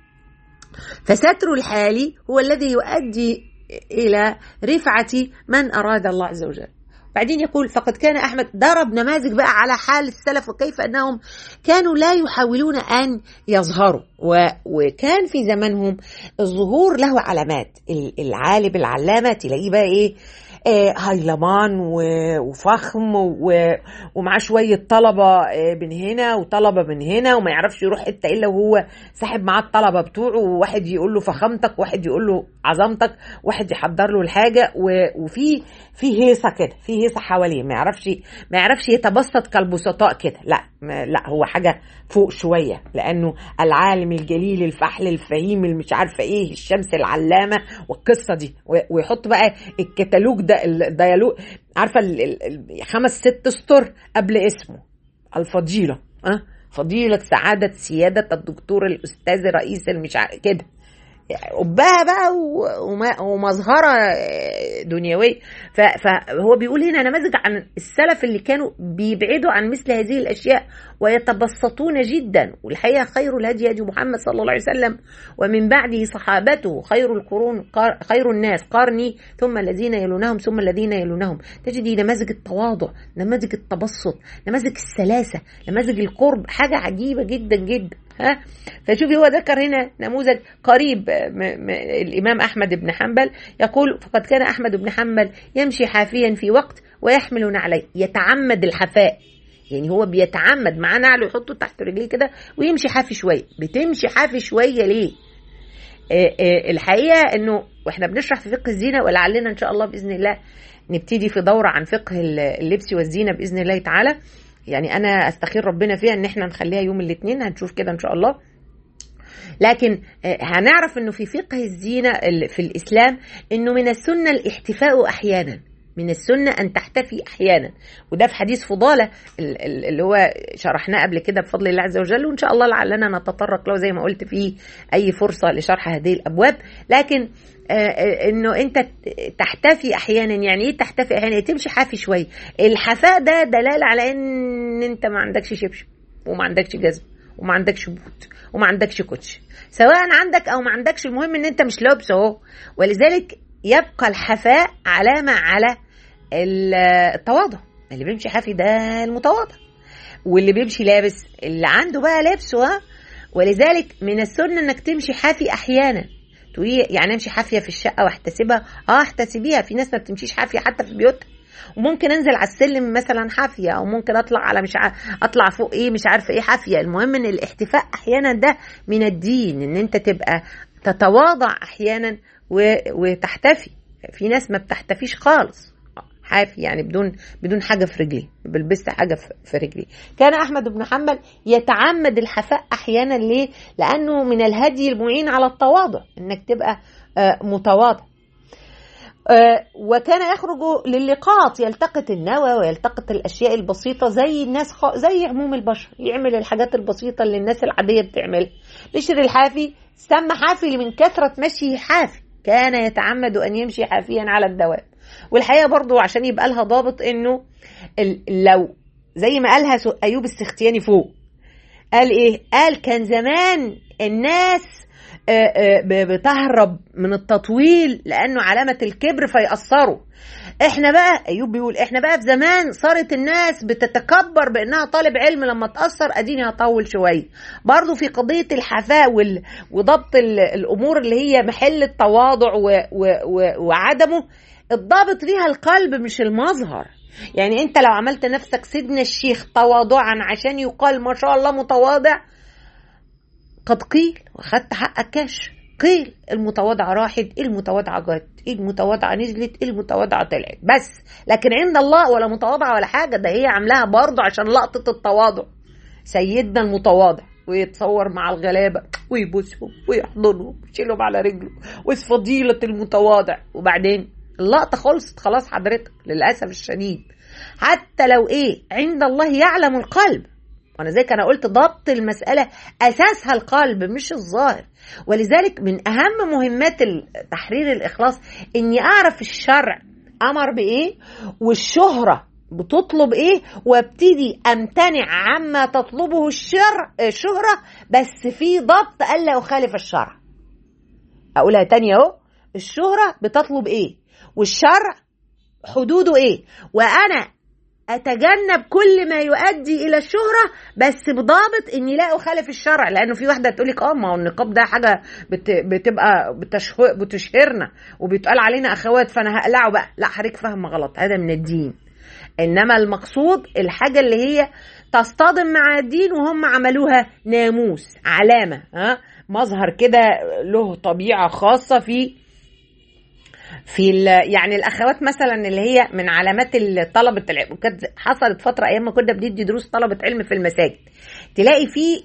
فستر الحال هو الذي يؤدي الى رفعه من اراد الله عز وجل بعدين يقول فقد كان احمد ضرب نماذج بقى على حال السلف وكيف انهم كانوا لا يحاولون ان يظهروا وكان في زمانهم الظهور له علامات العالم العلامه تلاقيه بقى ايه آه هيلمان وفخم ومعاه شوية طلبة من هنا وطلبة من هنا وما يعرفش يروح حتة إلا وهو ساحب معاه الطلبة بتوعه وواحد يقول له فخامتك واحد يقول له عظمتك واحد يحضر له الحاجة وفي في هيصة كده في هيصة حواليه ما يعرفش ما يعرفش يتبسط كالبسطاء كده لا لا هو حاجة فوق شوية لأنه العالم الجليل الفحل الفهيم المش عارفة إيه الشمس العلامة والقصة دي ويحط بقى الكتالوج ده الديالوج عارفة خمس ست اسطر قبل اسمه الفضيلة أه؟ فضيلة سعادة سيادة الدكتور الأستاذ رئيس المش كده قبها بقى ومظهرة دنيوية فهو بيقول هنا نماذج عن السلف اللي كانوا بيبعدوا عن مثل هذه الأشياء ويتبسطون جدا والحقيقة خير الهدي هدي محمد صلى الله عليه وسلم ومن بعده صحابته خير القرون خير الناس قرني ثم الذين يلونهم ثم الذين يلونهم تجدي نماذج التواضع نماذج التبسط نماذج السلاسة نماذج القرب حاجة عجيبة جدا جدا ها فشوفي هو ذكر هنا نموذج قريب الإمام أحمد بن حنبل يقول فقد كان أحمد بن حنبل يمشي حافيا في وقت ويحمل نعليه يتعمد الحفاء يعني هو بيتعمد معاه نعله يحطه تحت رجليه كده ويمشي حافي شويه بتمشي حافي شويه ليه آه آه الحقيقه انه واحنا بنشرح في فقه الزينه ولعلنا ان شاء الله باذن الله نبتدي في دوره عن فقه اللبس والزينه باذن الله تعالى يعني انا استخير ربنا فيها ان احنا نخليها يوم الاثنين هنشوف كده ان شاء الله لكن هنعرف انه في فقه الزينه في الاسلام انه من السنه الاحتفاء احيانا من السنة أن تحتفي أحيانا وده في حديث فضالة اللي هو شرحناه قبل كده بفضل الله عز وجل وإن شاء الله لعلنا نتطرق له زي ما قلت في أي فرصة لشرح هذه الأبواب لكن انه انت تحتفي احيانا يعني ايه تحتفي احيانا تمشي حافي شويه الحفاء ده دلاله على ان انت ما عندكش شبشب وما عندكش جزم وما عندكش بوت وما عندكش كوتش سواء عندك او ما عندكش المهم ان انت مش لابس اهو ولذلك يبقى الحفاء علامه على التواضع اللي بيمشي حافي ده المتواضع واللي بيمشي لابس اللي عنده بقى لبسه ها ولذلك من السنه انك تمشي حافي احيانا تقولي يعني امشي حافيه في الشقه واحتسبها اه احتسبيها في ناس ما بتمشيش حافيه حتى في بيوتها وممكن انزل على السلم مثلا حافيه او ممكن اطلع على مش عارف اطلع فوق ايه مش عارفه ايه حافيه المهم ان الاحتفاء احيانا ده من الدين ان انت تبقى تتواضع احيانا وتحتفي في ناس ما بتحتفيش خالص حافي يعني بدون بدون حاجه في رجلي بلبس حاجه في رجلي كان احمد بن حنبل يتعمد الحفاء احيانا ليه لانه من الهدي المعين على التواضع انك تبقى متواضع وكان يخرج للقاط يلتقط النوى ويلتقط الاشياء البسيطه زي الناس خ... زي عموم البشر يعمل الحاجات البسيطه اللي الناس العاديه بتعملها بشر الحافي سمى حافي من كثره مشيه حافي كان يتعمد ان يمشي حافيا على الدواب والحقيقه برضو عشان يبقى لها ضابط انه لو زي ما قالها ايوب السختياني فوق قال ايه قال كان زمان الناس بتهرب من التطويل لانه علامه الكبر فيأثروا احنا بقى ايوب بيقول احنا بقى في زمان صارت الناس بتتكبر بانها طالب علم لما تاثر اديني هطول شويه برضو في قضيه الحفاء وال... وضبط الامور اللي هي محل التواضع و... و... و... وعدمه الضابط فيها القلب مش المظهر يعني انت لو عملت نفسك سيدنا الشيخ تواضعا عشان يقال ما شاء الله متواضع قد قيل واخدت حقك كاش قيل المتواضعة راحت المتواضعة جت المتواضعة نزلت المتواضعة طلعت بس لكن عند الله ولا متواضعة ولا حاجة ده هي عاملاها برضه عشان لقطة التواضع سيدنا المتواضع ويتصور مع الغلابة ويبوسهم ويحضنهم ويشيلهم على رجله وفضيلة المتواضع وبعدين اللقطة خلصت خلاص حضرتك للأسف الشديد حتى لو إيه عند الله يعلم القلب وانا زي انا قلت ضبط المساله اساسها القلب مش الظاهر ولذلك من اهم مهمات تحرير الاخلاص اني اعرف الشرع امر بايه والشهره بتطلب ايه وابتدي امتنع عما تطلبه الشرع الشهره بس في ضبط الا اخالف الشرع اقولها تانية اهو الشهره بتطلب ايه والشرع حدوده ايه وانا اتجنب كل ما يؤدي الى الشهره بس بضابط اني لا اخالف الشرع لانه في واحده تقول لك اه ما هو النقاب ده حاجه بت بتبقى بتشهرنا وبيتقال علينا اخوات فانا هقلعه بقى لا حضرتك فاهمه غلط هذا من الدين انما المقصود الحاجه اللي هي تصطدم مع الدين وهم عملوها ناموس علامه ها مظهر كده له طبيعه خاصه في في يعني الاخوات مثلا اللي هي من علامات طلبه العلم وكانت حصلت فتره ايام ما كنا بندي دروس طلبه علم في المساجد تلاقي في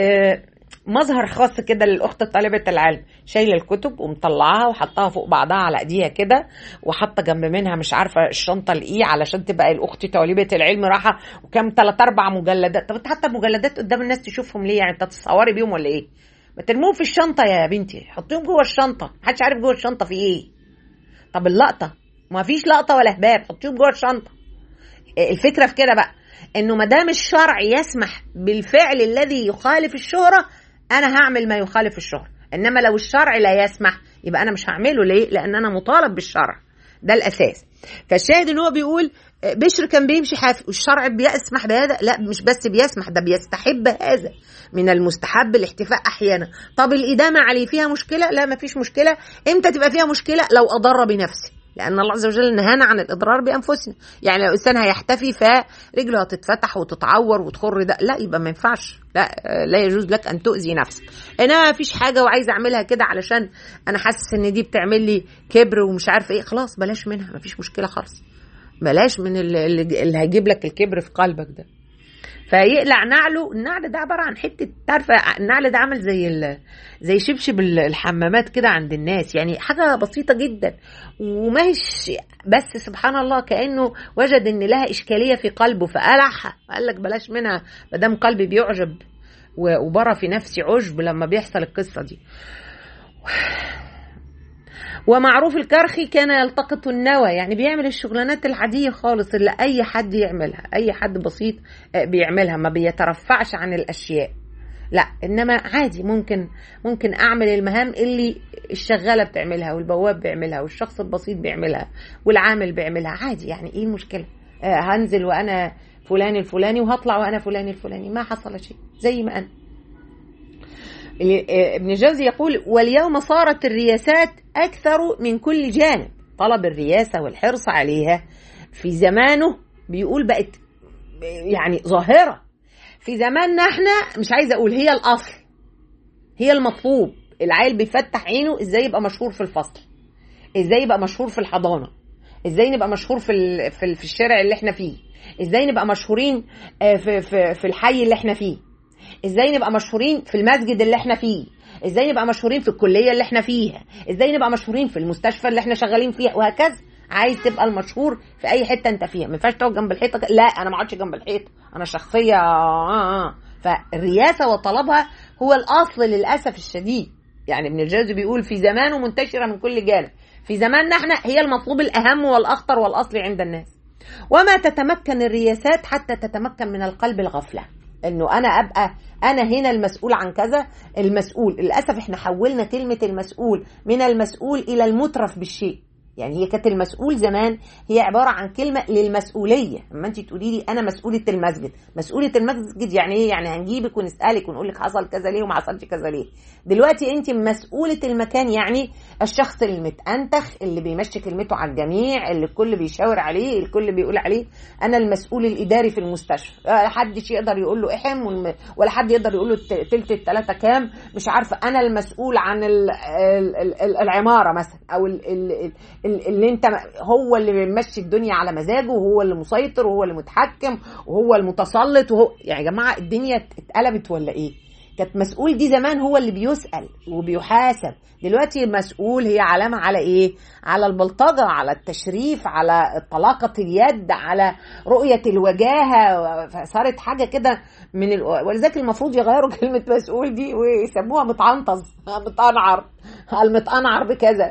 مظهر خاص كده للاخت طالبه العلم شايله الكتب ومطلعاها وحطها فوق بعضها على ايديها كده وحاطه جنب منها مش عارفه الشنطه الايه علشان تبقى الاخت طالبه العلم راحه وكام ثلاث اربع مجلدات طب انت حاطه المجلدات قدام الناس تشوفهم ليه يعني انت تتصوري بيهم ولا ايه ما ترموهم في الشنطه يا بنتي حطيهم جوه الشنطه محدش عارف جوه الشنطه في ايه طب اللقطه ما فيش لقطه ولا هباب حطيهم جوه الشنطه الفكره في كده بقى انه ما دام الشرع يسمح بالفعل الذي يخالف الشهره انا هعمل ما يخالف الشهره انما لو الشرع لا يسمح يبقى انا مش هعمله ليه لان انا مطالب بالشرع ده الاساس فالشاهد ان هو بيقول بشر كان بيمشي حافي والشرع بيسمح بهذا لا مش بس بيسمح ده بيستحب هذا من المستحب الاحتفاء احيانا طب الادامه عليه فيها مشكله لا ما فيش مشكله امتى تبقى فيها مشكله لو اضر بنفسه لان الله عز وجل نهانا عن الاضرار بانفسنا يعني لو الانسان هيحتفي فرجله هتتفتح وتتعور وتخر ده لا يبقى ما ينفعش لا لا يجوز لك ان تؤذي نفسك انا ما فيش حاجه وعايزه اعملها كده علشان انا حاسس ان دي بتعمل لي كبر ومش عارفه ايه خلاص بلاش منها ما فيش مشكله خالص بلاش من اللي, اللي هيجيب لك الكبر في قلبك ده فيقلع نعله النعل ده عباره عن حته تعرفه النعل ده عامل زي ال... زي شبشب ال- الحمامات كده عند الناس يعني حاجه بسيطه جدا وما هيش بس سبحان الله كانه وجد ان لها اشكاليه في قلبه فقلعها قال لك بلاش منها ما دام قلبي بيعجب و- وبرى في نفسي عجب لما بيحصل القصه دي ومعروف الكرخي كان يلتقط النوى يعني بيعمل الشغلانات العادية خالص اللي أي حد يعملها أي حد بسيط آه، بيعملها ما بيترفعش عن الأشياء لا إنما عادي ممكن ممكن أعمل المهام اللي الشغالة بتعملها والبواب بيعملها والشخص البسيط بيعملها والعامل بيعملها عادي يعني إيه المشكلة آه، هنزل وأنا فلان الفلاني وهطلع وأنا فلان الفلاني ما حصل شيء زي ما أنا ابن جوزي يقول واليوم صارت الرياسات أكثر من كل جانب طلب الرياسة والحرص عليها في زمانه بيقول بقت يعني ظاهرة في زماننا احنا مش عايزة أقول هي الأصل هي المطلوب العيل بيفتح عينه ازاي يبقى مشهور في الفصل ازاي يبقى مشهور في الحضانة ازاي نبقى مشهور في ال- في ال- في الشارع اللي احنا فيه ازاي نبقى مشهورين آه، في في في الحي اللي احنا فيه ازاي نبقى مشهورين في المسجد اللي احنا فيه ازاي نبقى مشهورين في الكليه اللي احنا فيها ازاي نبقى مشهورين في المستشفى اللي احنا شغالين فيها وهكذا عايز تبقى المشهور في اي حته انت فيها ما ينفعش تقعد جنب الحيطه ك- لا انا ما اقعدش جنب الحيطه انا شخصيه آه آه. فالرياسه وطلبها هو الاصل للاسف الشديد يعني ابن الجوزي بيقول في زمانه منتشره من كل جانب في زماننا احنا هي المطلوب الاهم والاخطر والاصلي عند الناس وما تتمكن الرياسات حتى تتمكن من القلب الغفله انه انا ابقى انا هنا المسؤول عن كذا المسؤول للاسف احنا حولنا كلمه المسؤول من المسؤول الى المترف بالشيء يعني هي كانت المسؤول زمان هي عباره عن كلمه للمسؤوليه اما انت تقولي لي انا مسؤوله المسجد مسؤوله المسجد يعني ايه يعني هنجيبك ونسالك ونقول لك حصل كذا ليه وما حصلش كذا ليه دلوقتي انت مسؤوله المكان يعني الشخص المتأنتخ اللي بيمشي كلمته على الجميع اللي الكل بيشاور عليه الكل بيقول عليه انا المسؤول الاداري في المستشفى آه، حدش يقدر يقول له احم والم- ولا حد يقدر يقول له الت- تلت التلاته كام مش عارفه انا المسؤول عن ال- ال- ال- العماره مثلا او ال- ال- ال- اللي انت هو اللي بيمشي الدنيا على مزاجه وهو اللي مسيطر وهو اللي متحكم وهو المتسلط وهو يعني يا جماعه الدنيا اتقلبت ولا ايه؟ كانت مسؤول دي زمان هو اللي بيسأل وبيحاسب دلوقتي مسؤول هي علامة على ايه على البلطجة على التشريف على طلاقة اليد على رؤية الوجاهة فصارت حاجة كده من ال... ولذلك المفروض يغيروا كلمة مسؤول دي ويسموها متعنطز متأنعر المتأنعر بكذا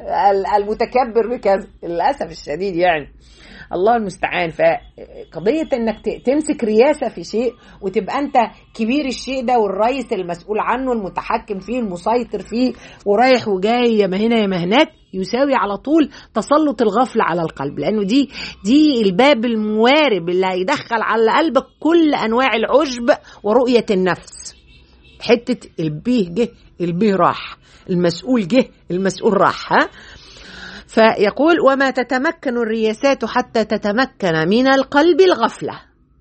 المتكبر بكذا للأسف الشديد يعني الله المستعان فقضية انك ت- تمسك رياسة في شيء وتبقى انت كبير الشيء ده والرئيس المسؤول عنه المتحكم فيه المسيطر فيه ورايح وجاي يا ما هنا يا ما هناك يساوي على طول تسلط الغفلة على القلب لأنه دي دي الباب الموارب اللي هيدخل على قلبك كل أنواع العجب ورؤية النفس حتة البيه جه البيه راح المسؤول جه المسؤول راح ها فيقول وما تتمكن الرياسات حتى تتمكن من القلب الغفلة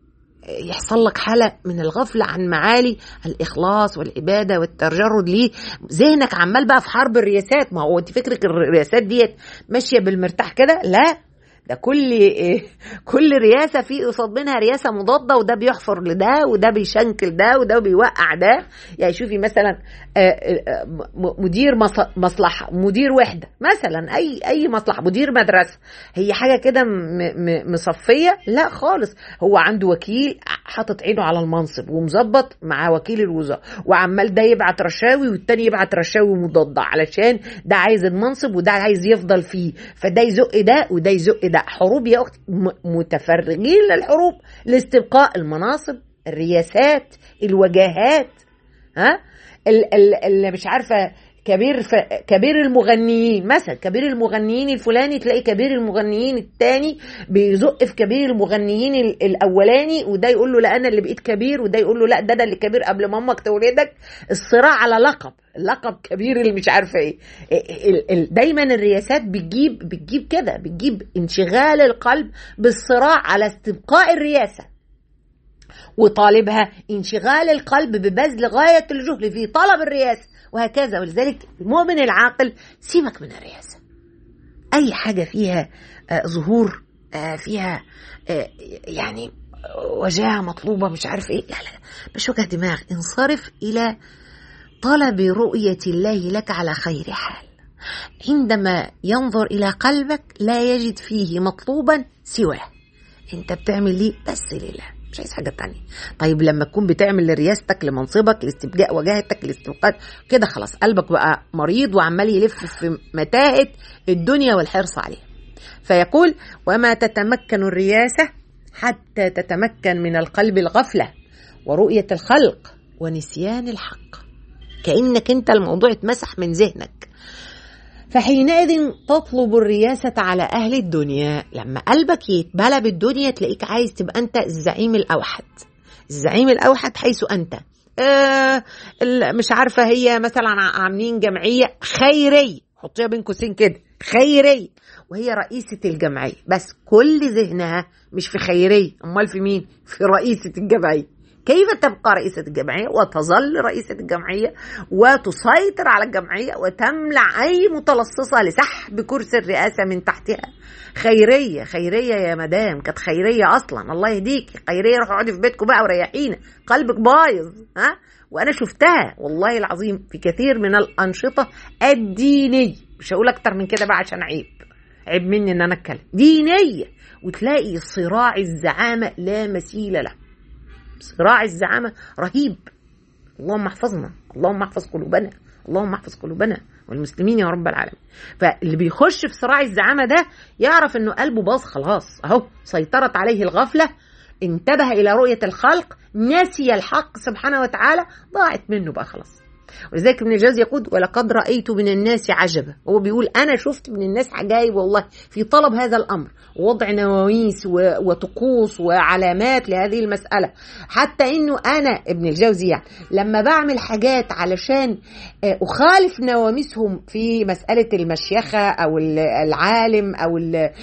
يحصل لك حالة من الغفلة عن معالي الإخلاص والعبادة والتجرد ليه ذهنك عمال بقى في حرب الرياسات ما هو أنت فكرك الرياسات ديت ماشية بالمرتاح كده لا ده كل كل رياسه في قصاد منها رياسه مضاده وده بيحفر لده وده بيشنكل ده وده بيوقع ده يعني شوفي مثلا آه، آه، م- مدير مص- مصلحه مدير وحده مثلا اي اي مصلحه مدير مدرسه هي حاجه كده م- م- مصفيه لا خالص هو عنده وكيل حاطط عينه على المنصب ومظبط مع وكيل الوزاره وعمال ده يبعت رشاوي والتاني يبعت رشاوي مضاده علشان ده عايز المنصب وده عايز يفضل فيه فده يزق ده وده يزق ده حروب يا اختي م- متفرغين للحروب لاستبقاء المناصب الرياسات الوجاهات ها ال- ال- اللي مش عارفه كبير ف... كبير المغنيين مثلا كبير المغنيين الفلاني تلاقي كبير المغنيين التاني بيزق في كبير المغنيين ال- الاولاني وده يقول له لا انا اللي بقيت كبير وده يقول له لا ده ده اللي كبير قبل ما امك تولدك الصراع على لقب لقب كبير اللي مش عارفه ايه ال- ال- دايما الرياسات بتجيب بتجيب كده بتجيب انشغال القلب بالصراع على استبقاء الرياسه وطالبها انشغال القلب ببذل غاية الجهد في طلب الرياسة وهكذا ولذلك المؤمن العاقل سيبك من الرياسة أي حاجة فيها آه، ظهور آه، فيها آه، يعني وجاهه مطلوبه مش عارف ايه لا لا مش وجه دماغ انصرف الى طلب رؤيه الله لك على خير حال عندما ينظر الى قلبك لا يجد فيه مطلوبا سواه انت بتعمل ليه بس لله مش عايز حاجه تانية طيب لما تكون بتعمل لرياستك لمنصبك لاستبقاء وجاهتك لاستبقاء كده خلاص قلبك بقى مريض وعمال يلف في متاهه الدنيا والحرص عليها فيقول وما تتمكن الرياسه حتى تتمكن من القلب الغفله ورؤيه الخلق ونسيان الحق كانك انت الموضوع اتمسح من ذهنك فحينئذ تطلب الرياسة على أهل الدنيا لما قلبك يتبلى بالدنيا تلاقيك عايز تبقى أنت الزعيم الأوحد الزعيم الأوحد حيث أنت آه مش عارفة هي مثلا عاملين جمعية خيرية حطيها بين قوسين كده خيرية وهي رئيسة الجمعية بس كل ذهنها مش في خيرية أمال في مين في رئيسة الجمعية كيف تبقى رئيسة الجمعية وتظل رئيسة الجمعية وتسيطر على الجمعية وتملع أي متلصصة لسحب كرسي الرئاسة من تحتها خيرية خيرية يا مدام كانت خيرية أصلا الله يهديك خيرية روحي اقعدي في بيتكم بقى وريحينا قلبك بايظ ها وأنا شفتها والله العظيم في كثير من الأنشطة الدينية مش هقول أكتر من كده بقى عشان عيب عيب مني إن أنا أتكلم دينية وتلاقي صراع الزعامة لا مثيل له صراع الزعامة رهيب اللهم احفظنا اللهم احفظ قلوبنا اللهم احفظ قلوبنا والمسلمين يا رب العالمين فاللي بيخش في صراع الزعامة ده يعرف انه قلبه باظ خلاص اهو سيطرت عليه الغفلة انتبه الى رؤية الخلق نسي الحق سبحانه وتعالى ضاعت منه بقى خلاص ولذلك ابن الجوزي يقول ولقد رأيت من الناس عجبا هو بيقول أنا شفت من الناس عجائب والله في طلب هذا الأمر ووضع نواويس وطقوس وعلامات لهذه المسألة حتى إنه أنا ابن الجوزي يعني لما بعمل حاجات علشان أخالف نواميسهم في مسألة المشيخة أو العالم أو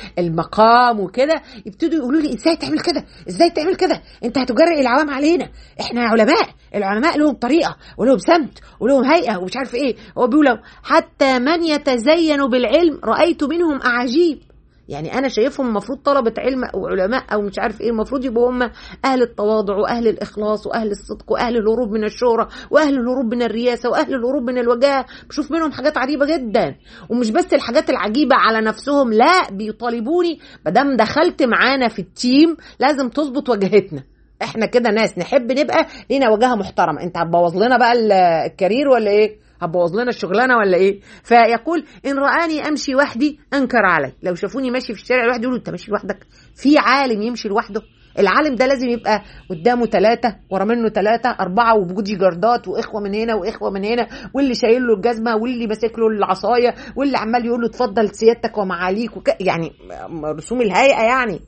المقام وكده يبتدوا يقولوا لي إزاي تعمل كده إزاي تعمل كده أنت هتجرئ العوام علينا إحنا علماء العلماء لهم طريقة ولهم سمت ولهم هيئه ومش عارف ايه هو بيقول حتى من يتزين بالعلم رايت منهم اعاجيب يعني انا شايفهم المفروض طلبه علم او علماء او مش عارف ايه المفروض يبقوا هم اهل التواضع واهل الاخلاص واهل الصدق واهل الهروب من الشهره واهل الهروب من الرياسه واهل الهروب من الوجاهه بشوف منهم حاجات عجيبه جدا ومش بس الحاجات العجيبه على نفسهم لا بيطالبوني ما دام دخلت معانا في التيم لازم تظبط وجهتنا احنا كده ناس نحب نبقى لينا وجهه محترمه انت هتبوظ لنا بقى الكارير ولا ايه هتبوظ لنا الشغلانه ولا ايه فيقول ان رآني امشي وحدي انكر علي لو شافوني ماشي في الشارع لوحدي يقولوا انت ماشي لوحدك في عالم يمشي لوحده العالم ده لازم يبقى قدامه ثلاثة ورا منه ثلاثة أربعة وبجودي جاردات وإخوة من هنا وإخوة من هنا واللي شايل له الجزمة واللي ماسك له العصاية واللي عمال يقول له اتفضل سيادتك ومعاليك وك... يعني رسوم الهيئة يعني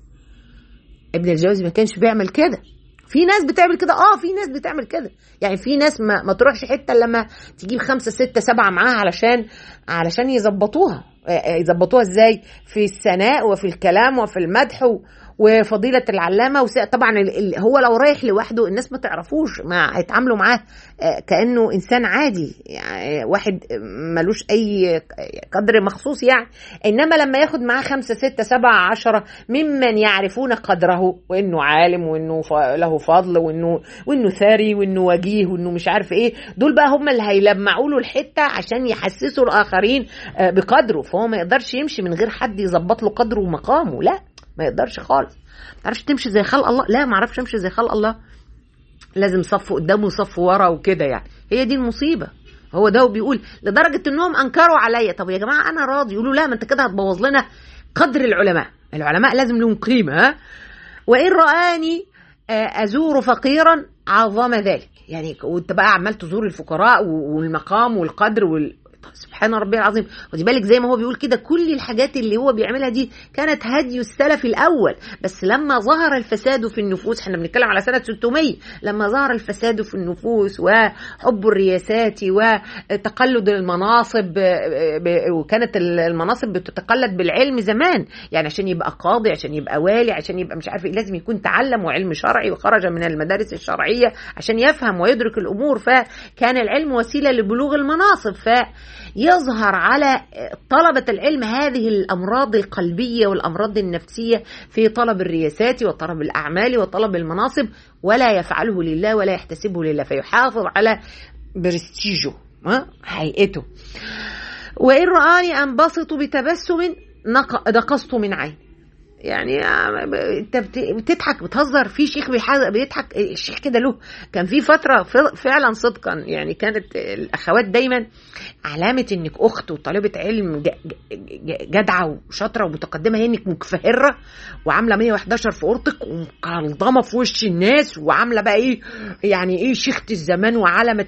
ابن الجوزي ما كانش بيعمل كده في ناس بتعمل كده اه في ناس بتعمل كده يعني في ناس ما, ما تروحش حته لما تجيب خمسه سته سبعه معاها علشان علشان يظبطوها يظبطوها ازاي في الثناء وفي الكلام وفي المدح وفضيلة العلامة وس... طبعا هو لو رايح لوحده الناس ما تعرفوش ما هيتعاملوا معاه كأنه إنسان عادي يعني واحد ملوش أي قدر مخصوص يعني إنما لما ياخد معاه خمسة ستة سبعة عشرة ممن يعرفون قدره وإنه عالم وإنه له فضل وإنه وإنه ثري وإنه وجيه وإنه مش عارف إيه دول بقى هم اللي هيلمعوا له الحتة عشان يحسسوا الآخرين بقدره فهو ما يقدرش يمشي من غير حد يظبط له قدره ومقامه لا ما يقدرش خالص ما تعرفش تمشي زي خلق الله لا ما اعرفش امشي زي خلق الله لازم صف قدامه وصف ورا وكده يعني هي دي المصيبه هو ده وبيقول لدرجه انهم انكروا عليا طب يا جماعه انا راضي يقولوا لا ما انت كده هتبوظ لنا قدر العلماء العلماء لازم لهم قيمه ها وان رآني ازور فقيرا عظم ذلك يعني وانت بقى عمال تزور الفقراء والمقام والقدر وال... سبحان ربي العظيم خدي بالك زي ما هو بيقول كده كل الحاجات اللي هو بيعملها دي كانت هدي السلف الاول بس لما ظهر الفساد في النفوس احنا بنتكلم على سنه 600 لما ظهر الفساد في النفوس وحب الرياسات وتقلد المناصب وكانت المناصب بتتقلد بالعلم زمان يعني عشان يبقى قاضي عشان يبقى والي عشان يبقى مش عارف ايه لازم يكون تعلم وعلم شرعي وخرج من المدارس الشرعيه عشان يفهم ويدرك الامور فكان العلم وسيله لبلوغ المناصب ف يظهر على طلبة العلم هذه الأمراض القلبية والأمراض النفسية في طلب الرياسات وطلب الأعمال وطلب المناصب ولا يفعله لله ولا يحتسبه لله فيحافظ على برستيجه هيئته وإن رآني أنبسط بتبسم نقصت من عين يعني انت بتضحك بتهزر في شيخ بيضحك الشيخ كده له كان في فتره فعلا صدقا يعني كانت الاخوات دايما علامه انك اخت وطالبه علم جدعه وشاطره ومتقدمه هي انك مكفهره وعامله 111 في اوضتك ومقلضمه في وش الناس وعامله بقى ايه يعني ايه شيخه الزمان وعلمه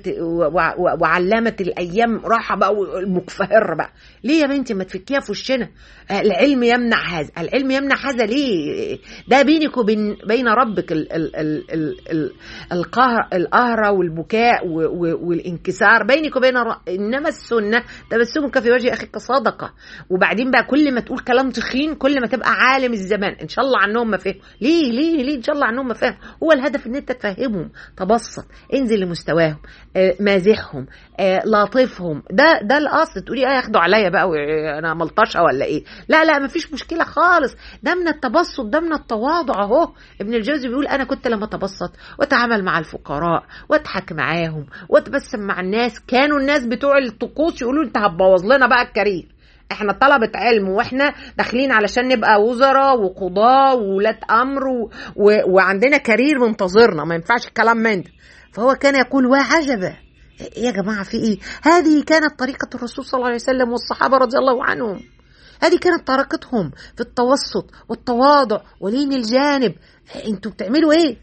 وعلامه الايام راحه بقى المكفهره بقى ليه يا بنتي ما تفكيها في وشنا العلم يمنع هذا العلم يمنع هذا ليه ده بينك وبين بين ربك ال ال ال ال ال القهر القهرة والبكاء والانكسار بينك وبين انما السنه تبسمك في وجه اخيك صدقه وبعدين بقى كل ما تقول كلام تخين كل ما تبقى عالم الزمان ان شاء الله عنهم ما فهم ليه ليه ليه ان شاء الله عنهم ما فهم هو الهدف ان انت تفهمهم تبسط انزل لمستواهم آه مازحهم آه لاطفهم ده ده الاصل تقولي اه ياخدوا عليا بقى انا ملطشه ولا ايه لا لا ما فيش مشكله خالص ده من التبسط ده من التواضع اهو ابن الجوزي بيقول انا كنت لما اتبسط واتعامل مع الفقراء واضحك معاهم واتبسم مع الناس كانوا الناس بتوع الطقوس يقولوا انت هتبوظ لنا بقى الكارير احنا طلبة علم واحنا داخلين علشان نبقى وزراء وقضاة وولاد امر و... و... وعندنا كارير منتظرنا ما ينفعش الكلام من ده فهو كان يقول وعجبا يا جماعة في ايه هذه كانت طريقة الرسول صلى الله عليه وسلم والصحابة رضي الله عنهم هذه كانت طريقتهم في التوسط والتواضع ولين الجانب انتوا بتعملوا ايه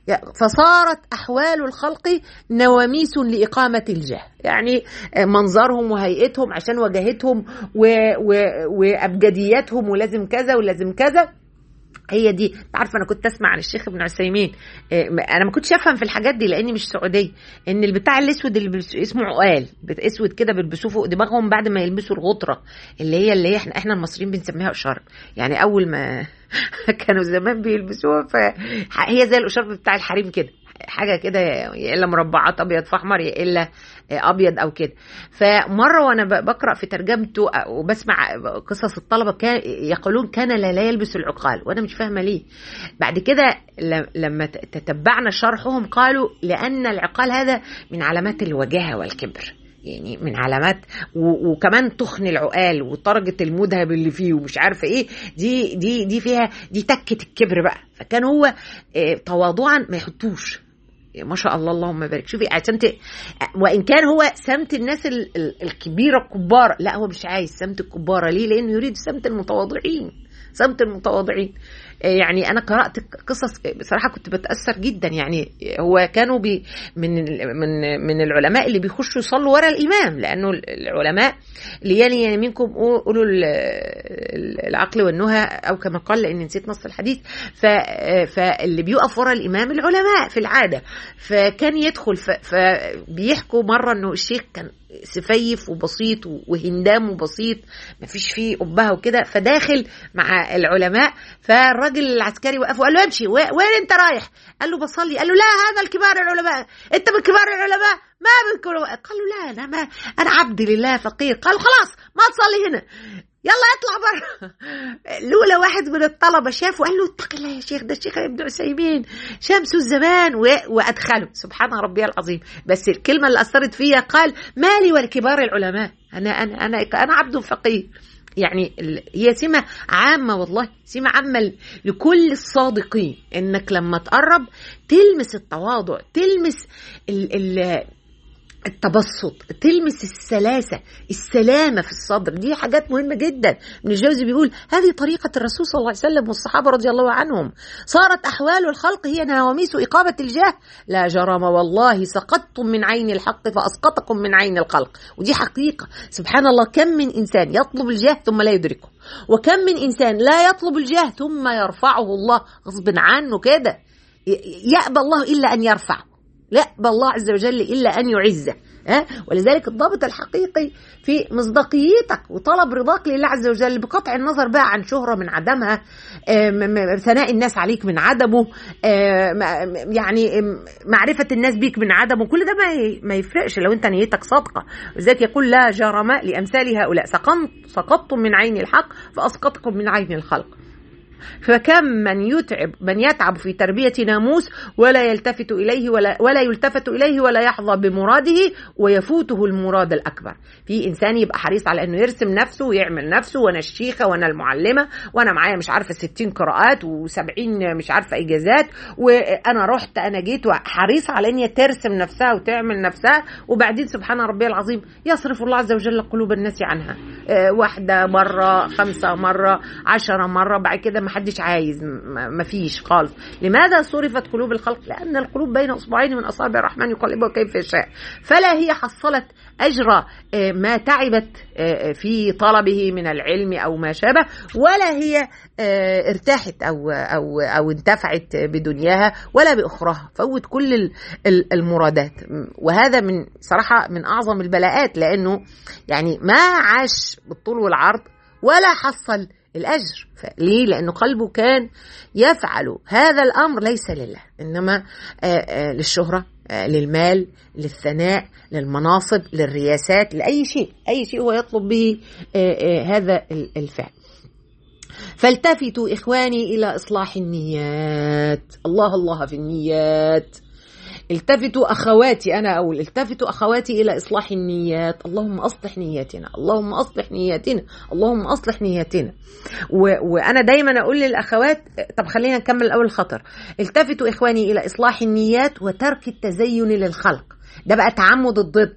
فصارت احوال الخلق نواميس لاقامه الجاه يعني منظرهم وهيئتهم عشان وجاهتهم و... و... وابجدياتهم ولازم كذا ولازم كذا هي دي انت عارفه انا كنت اسمع عن الشيخ ابن عثيمين انا ما كنتش افهم في الحاجات دي لاني مش سعوديه ان البتاع الاسود اللي اسمه عقال اسود كده بيلبسوه فوق دماغهم بعد ما يلبسوا الغطره اللي هي اللي هي احنا احنا المصريين بنسميها اشارب يعني اول ما كانوا زمان بيلبسوها فهي زي الاشارب بتاع الحريم كده حاجه كده يا الا مربعات ابيض في احمر يا الا ابيض او كده فمره وانا بقرا في ترجمته وبسمع قصص الطلبه كان يقولون كان لا, لا يلبس العقال وانا مش فاهمه ليه بعد كده لما تتبعنا شرحهم قالوا لان العقال هذا من علامات الوجاهه والكبر يعني من علامات وكمان تخن العقال وطرجة المذهب اللي فيه ومش عارفه ايه دي دي دي فيها دي تكه الكبر بقى فكان هو تواضعا ما يحطوش ما شاء الله اللهم بارك شوفي عشان ت... وان كان هو سمت الناس ال... ال... الكبيره الكبار لا هو مش عايز سمت الكباره ليه لانه يريد سمت المتواضعين سمت المتواضعين يعني انا قرات قصص بصراحه كنت بتاثر جدا يعني هو كانوا بي من من من العلماء اللي بيخشوا يصلوا ورا الامام لانه العلماء ليالي منكم اولو العقل والنهى او كما قال لان نسيت نص الحديث فاللي بيقف ورا الامام العلماء في العاده فكان يدخل فبيحكوا مره انه الشيخ كان سفيف وبسيط وهندام وبسيط مفيش فيه قبها وكده فداخل مع العلماء فالراجل العسكري وقف وقال له امشي وين انت رايح؟ قال له بصلي قال له لا هذا الكبار العلماء انت من كبار العلماء ما من كبار قال له لا انا ما انا عبد لله فقير قال خلاص ما تصلي هنا يلا اطلع بره لولا واحد من الطلبة شافه قال له اتق الله يا شيخ ده الشيخ ابن عثيمين شمس الزمان و... وادخله سبحان ربي العظيم بس الكلمة اللي اثرت فيها قال مالي ولكبار العلماء انا انا انا انا عبد فقير يعني هي سمة عامة والله سمة عامة لكل الصادقين انك لما تقرب تلمس التواضع تلمس ال ال التبسط تلمس السلاسة السلامة في الصدر دي حاجات مهمة جدا ابن الجوزي بيقول هذه طريقة الرسول صلى الله عليه وسلم والصحابة رضي الله عنهم صارت أحوال الخلق هي نواميس إقامة الجاه لا جرم والله سقطتم من عين الحق فأسقطكم من عين الخلق ودي حقيقة سبحان الله كم من إنسان يطلب الجاه ثم لا يدركه وكم من إنسان لا يطلب الجاه ثم يرفعه الله غصب عنه كده يأبى الله إلا أن يرفع لا يقبل الله عز وجل الا ان يعزه ها ولذلك الضابط الحقيقي في مصداقيتك وطلب رضاك لله عز وجل بقطع النظر بقى عن شهره من عدمها ثناء الناس عليك من عدمه يعني معرفه الناس بيك من عدمه كل ده ما ما يفرقش لو انت نيتك صادقه ولذلك يقول لا جرم لامثال هؤلاء سقطتم من عين الحق فاسقطكم من عين الخلق فكم من يتعب من يتعب في تربية ناموس ولا يلتفت إليه ولا, ولا يلتفت إليه ولا يحظى بمراده ويفوته المراد الأكبر في إنسان يبقى حريص على أنه يرسم نفسه ويعمل نفسه وأنا الشيخة وأنا المعلمة وأنا معايا مش عارفة 60 قراءات و70 مش عارفة إجازات وأنا رحت أنا جيت حريصة على أن هي ترسم نفسها وتعمل نفسها وبعدين سبحان ربي العظيم يصرف الله عز وجل قلوب الناس عنها واحدة مرة خمسة مرة عشرة مرة بعد كده محدش عايز مفيش خالص لماذا صرفت قلوب الخلق لأن القلوب بين أصبعين من أصابع الرحمن يقلبها كيف يشاء فلا هي حصلت أجر ما تعبت في طلبه من العلم أو ما شابه ولا هي ارتاحت أو, أو, أو انتفعت بدنياها ولا بأخراها فوت كل المرادات وهذا من صراحة من أعظم البلاءات لأنه يعني ما عاش بالطول والعرض ولا حصل الأجر ليه؟ لأنه قلبه كان يفعل هذا الأمر ليس لله إنما آآ آآ للشهرة آآ للمال للثناء للمناصب للرياسات لأي شيء أي شيء هو يطلب به هذا الفعل فالتفتوا إخواني إلى إصلاح النيات الله الله في النيات التفتوا اخواتي انا اقول التفتوا اخواتي الى اصلاح النيات اللهم اصلح نياتنا اللهم اصلح نياتنا اللهم اصلح نياتنا و... وانا دايما اقول للاخوات طب خلينا نكمل الاول الخطر التفتوا اخواني الى اصلاح النيات وترك التزين للخلق ده بقى تعمد الضد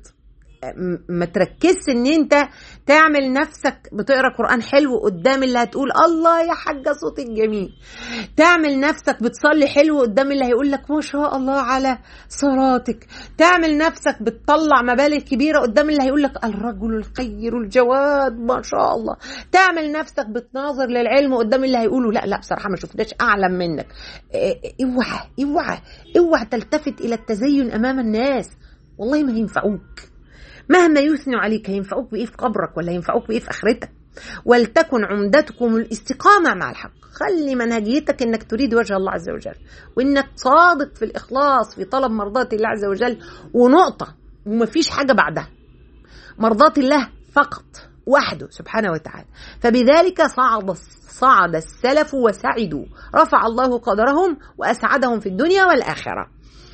ما تركزش ان انت تعمل نفسك بتقرا قران حلو قدام اللي هتقول الله يا حاجه صوتك جميل تعمل نفسك بتصلي حلو قدام اللي هيقول لك ما شاء الله على صلاتك تعمل نفسك بتطلع مبالغ كبيره قدام اللي هيقول لك الرجل الخير الجواد ما شاء الله تعمل نفسك بتناظر للعلم قدام اللي هيقولوا لا لا بصراحه ما شفناش اعلم منك اوعى اوعى اوعى تلتفت الى التزين امام الناس والله ما هينفعوك مهما يثنوا عليك هينفعوك بايه في قبرك ولا هينفعوك بايه في اخرتك ولتكن عمدتكم الاستقامه مع الحق خلي منهجيتك انك تريد وجه الله عز وجل وانك صادق في الاخلاص في طلب مرضات الله عز وجل ونقطه ومفيش حاجه بعدها مرضات الله فقط وحده سبحانه وتعالى فبذلك صعد صعد السلف وسعدوا رفع الله قدرهم واسعدهم في الدنيا والاخره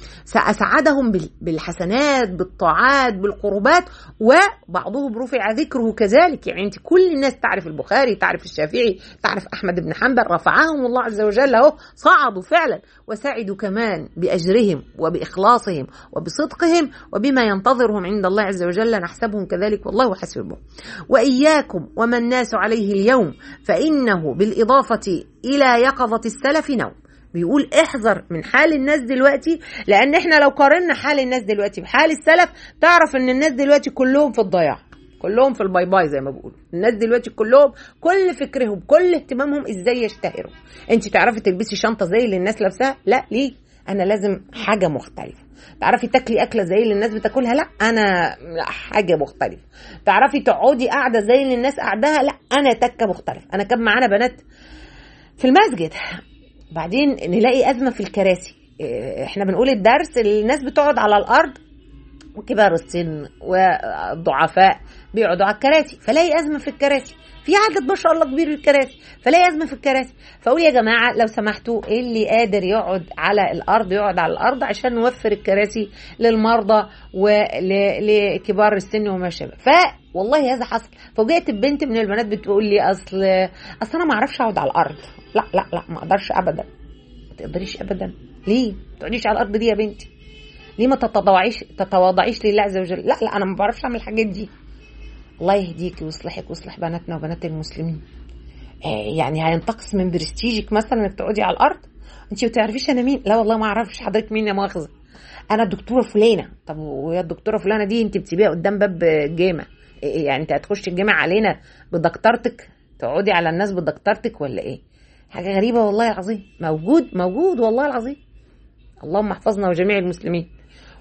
سأسعدهم بالحسنات بالطاعات بالقربات وبعضهم رفع ذكره كذلك يعني انت كل الناس تعرف البخاري تعرف الشافعي تعرف احمد بن حنبل رفعهم الله عز وجل اهو صعدوا فعلا وسعدوا كمان باجرهم وباخلاصهم وبصدقهم وبما ينتظرهم عند الله عز وجل نحسبهم كذلك والله حسبهم واياكم وما الناس عليه اليوم فانه بالاضافه الى يقظه السلف نوم بيقول احذر من حال الناس دلوقتي لان احنا لو قارنا حال الناس دلوقتي بحال السلف تعرف ان الناس دلوقتي كلهم في الضياع كلهم في الباي باي زي ما بقول الناس دلوقتي كلهم كل فكرهم كل اهتمامهم ازاي يشتهروا انت تعرفي تلبسي شنطه زي اللي الناس لابساها لا ليه انا لازم حاجه مختلفه تعرفي تاكلي اكله زي اللي الناس بتاكلها لا انا لا حاجه مختلفه تعرفي تقعدي قاعده زي اللي الناس قاعداها لا انا تكه مختلفه انا كان معانا بنات في المسجد بعدين نلاقي أزمة في الكراسي احنا بنقول الدرس الناس بتقعد على الأرض وكبار السن والضعفاء بيقعدوا على الكراسي فلاقي أزمة في الكراسي في عدد ما شاء الله كبير في الكراسي فلاقي أزمة في الكراسي فأقول يا جماعة لو سمحتوا اللي قادر يقعد على الأرض يقعد على الأرض عشان نوفر الكراسي للمرضى ولكبار السن وما شابه ف والله هذا حصل فوجئت ببنت من البنات بتقول لي اصل اصل انا ما اعرفش اقعد على الارض لا لا لا ما اقدرش ابدا ما تقدريش ابدا ليه ما تقعديش على الارض دي يا بنتي ليه ما تتواضعيش تتواضعيش لله عز وجل لا لا انا ما بعرفش اعمل الحاجات دي الله يهديكي ويصلحك ويصلح بناتنا وبنات المسلمين آه يعني هينتقص من برستيجك مثلا انك تقعدي على الارض انت ما تعرفيش انا مين لا والله ما اعرفش حضرتك مين يا مؤاخذه انا الدكتوره فلانه طب وهي الدكتوره فلانه دي انت بتسيبيها قدام باب الجامع يعني انت هتخش الجامع علينا بدكتورتك تقعدي على الناس بدكتورتك ولا ايه حاجه غريبه والله العظيم موجود موجود والله العظيم اللهم احفظنا وجميع المسلمين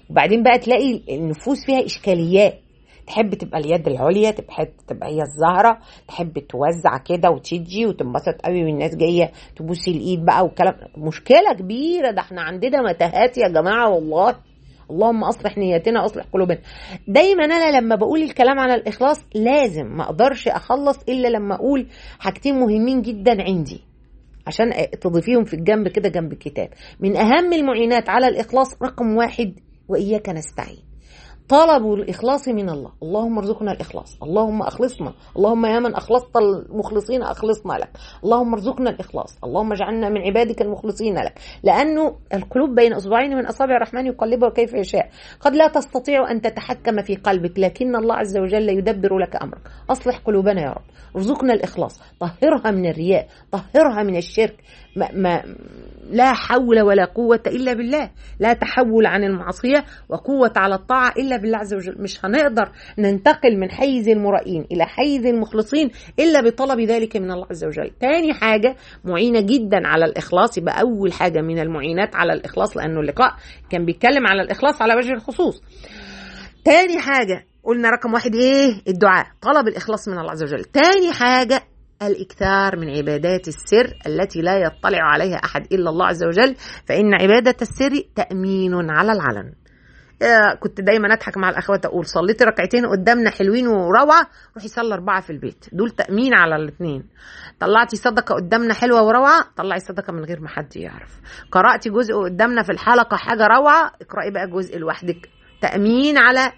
وبعدين بقى تلاقي النفوس فيها اشكاليات تحب تبقى اليد العليا تحب تبقى هي الزهرة تحب توزع كده وتدي وتنبسط قوي والناس جاية تبوسي الايد بقى والكلام مشكلة كبيرة ده احنا عندنا متاهات يا جماعة والله اللهم اصلح نيتنا اصلح قلوبنا دايما انا لما بقول الكلام على الاخلاص لازم ما اقدرش اخلص الا لما اقول حاجتين مهمين جدا عندي عشان تضيفيهم في الجنب كده جنب الكتاب من اهم المعينات على الاخلاص رقم واحد واياك نستعين طلبوا الإخلاص من الله اللهم ارزقنا الإخلاص اللهم أخلصنا اللهم يا من أخلصت المخلصين أخلصنا لك اللهم ارزقنا الإخلاص اللهم اجعلنا من عبادك المخلصين لك لأنه القلوب بين أصبعين من أصابع الرحمن يقلبها كيف يشاء قد لا تستطيع أن تتحكم في قلبك لكن الله عز وجل يدبر لك أمرك أصلح قلوبنا يا رب ارزقنا الإخلاص طهرها من الرياء طهرها من الشرك ما, ما لا حول ولا قوة إلا بالله لا تحول عن المعصية وقوة على الطاعة إلا بالله عز وجل مش هنقدر ننتقل من حيز المرائين إلى حيز المخلصين إلا بطلب ذلك من الله عز وجل تاني حاجة معينة جدا على الإخلاص يبقى أول حاجة من المعينات على الإخلاص لأنه اللقاء كان بيتكلم على الإخلاص على وجه الخصوص تاني حاجة قلنا رقم واحد ايه الدعاء طلب الإخلاص من الله عز وجل تاني حاجة الإكثار من عبادات السر التي لا يطلع عليها أحد إلا الله عز وجل فإن عبادة السر تأمين على العلن كنت دايما اضحك مع الاخوات اقول صليتي ركعتين قدامنا حلوين وروعه روحي صلي اربعه في البيت دول تامين على الاثنين طلعتي صدقه قدامنا حلوه وروعه طلعي صدقه من غير ما حد يعرف قراتي جزء قدامنا في الحلقه حاجه روعه اقراي بقى جزء لوحدك تامين على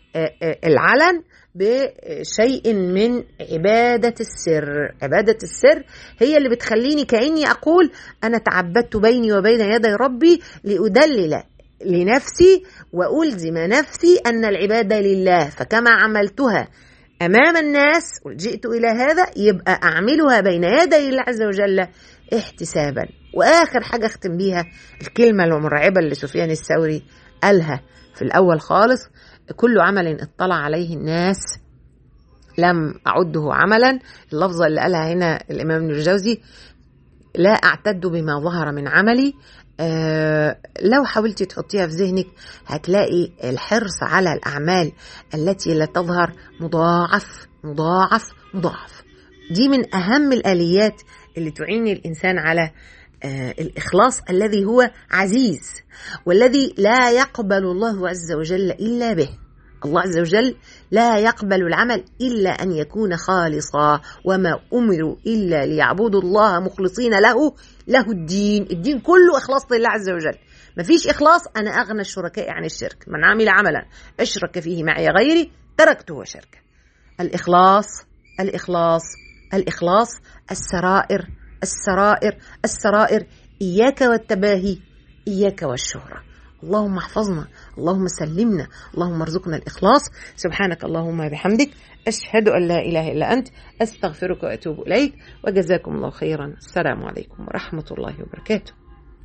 العلن بشيء من عبادة السر عبادة السر هي اللي بتخليني كأني أقول أنا تعبدت بيني وبين يدي ربي لأدلل لنفسي وألزم نفسي أن العبادة لله فكما عملتها أمام الناس جئت إلى هذا يبقى أعملها بين يدي الله عز وجل احتسابا وآخر حاجة أختم بيها الكلمة المرعبة اللي سفيان الثوري قالها في الأول خالص كل عمل اطلع عليه الناس لم أعده عملا اللفظة اللي قالها هنا الإمام ابن الجوزي لا أعتد بما ظهر من عملي أه لو حاولتي تحطيها في ذهنك هتلاقي الحرص على الأعمال التي لا تظهر مضاعف مضاعف مضاعف دي من أهم الآليات اللي تعين الإنسان على آه الإخلاص الذي هو عزيز والذي لا يقبل الله عز وجل إلا به الله عز وجل لا يقبل العمل إلا أن يكون خالصا وما أمروا إلا ليعبدوا الله مخلصين له له الدين الدين كله إخلاص لله عز وجل ما فيش إخلاص أنا أغنى الشركاء عن الشرك من عمل عملا أشرك فيه معي غيري تركته وشركه الإخلاص الإخلاص الإخلاص السرائر السرائر السرائر إياك والتباهي إياك والشهرة اللهم احفظنا اللهم سلمنا اللهم ارزقنا الإخلاص سبحانك اللهم وبحمدك أشهد أن لا إله إلا أنت أستغفرك وأتوب إليك وجزاكم الله خيرا السلام عليكم ورحمة الله وبركاته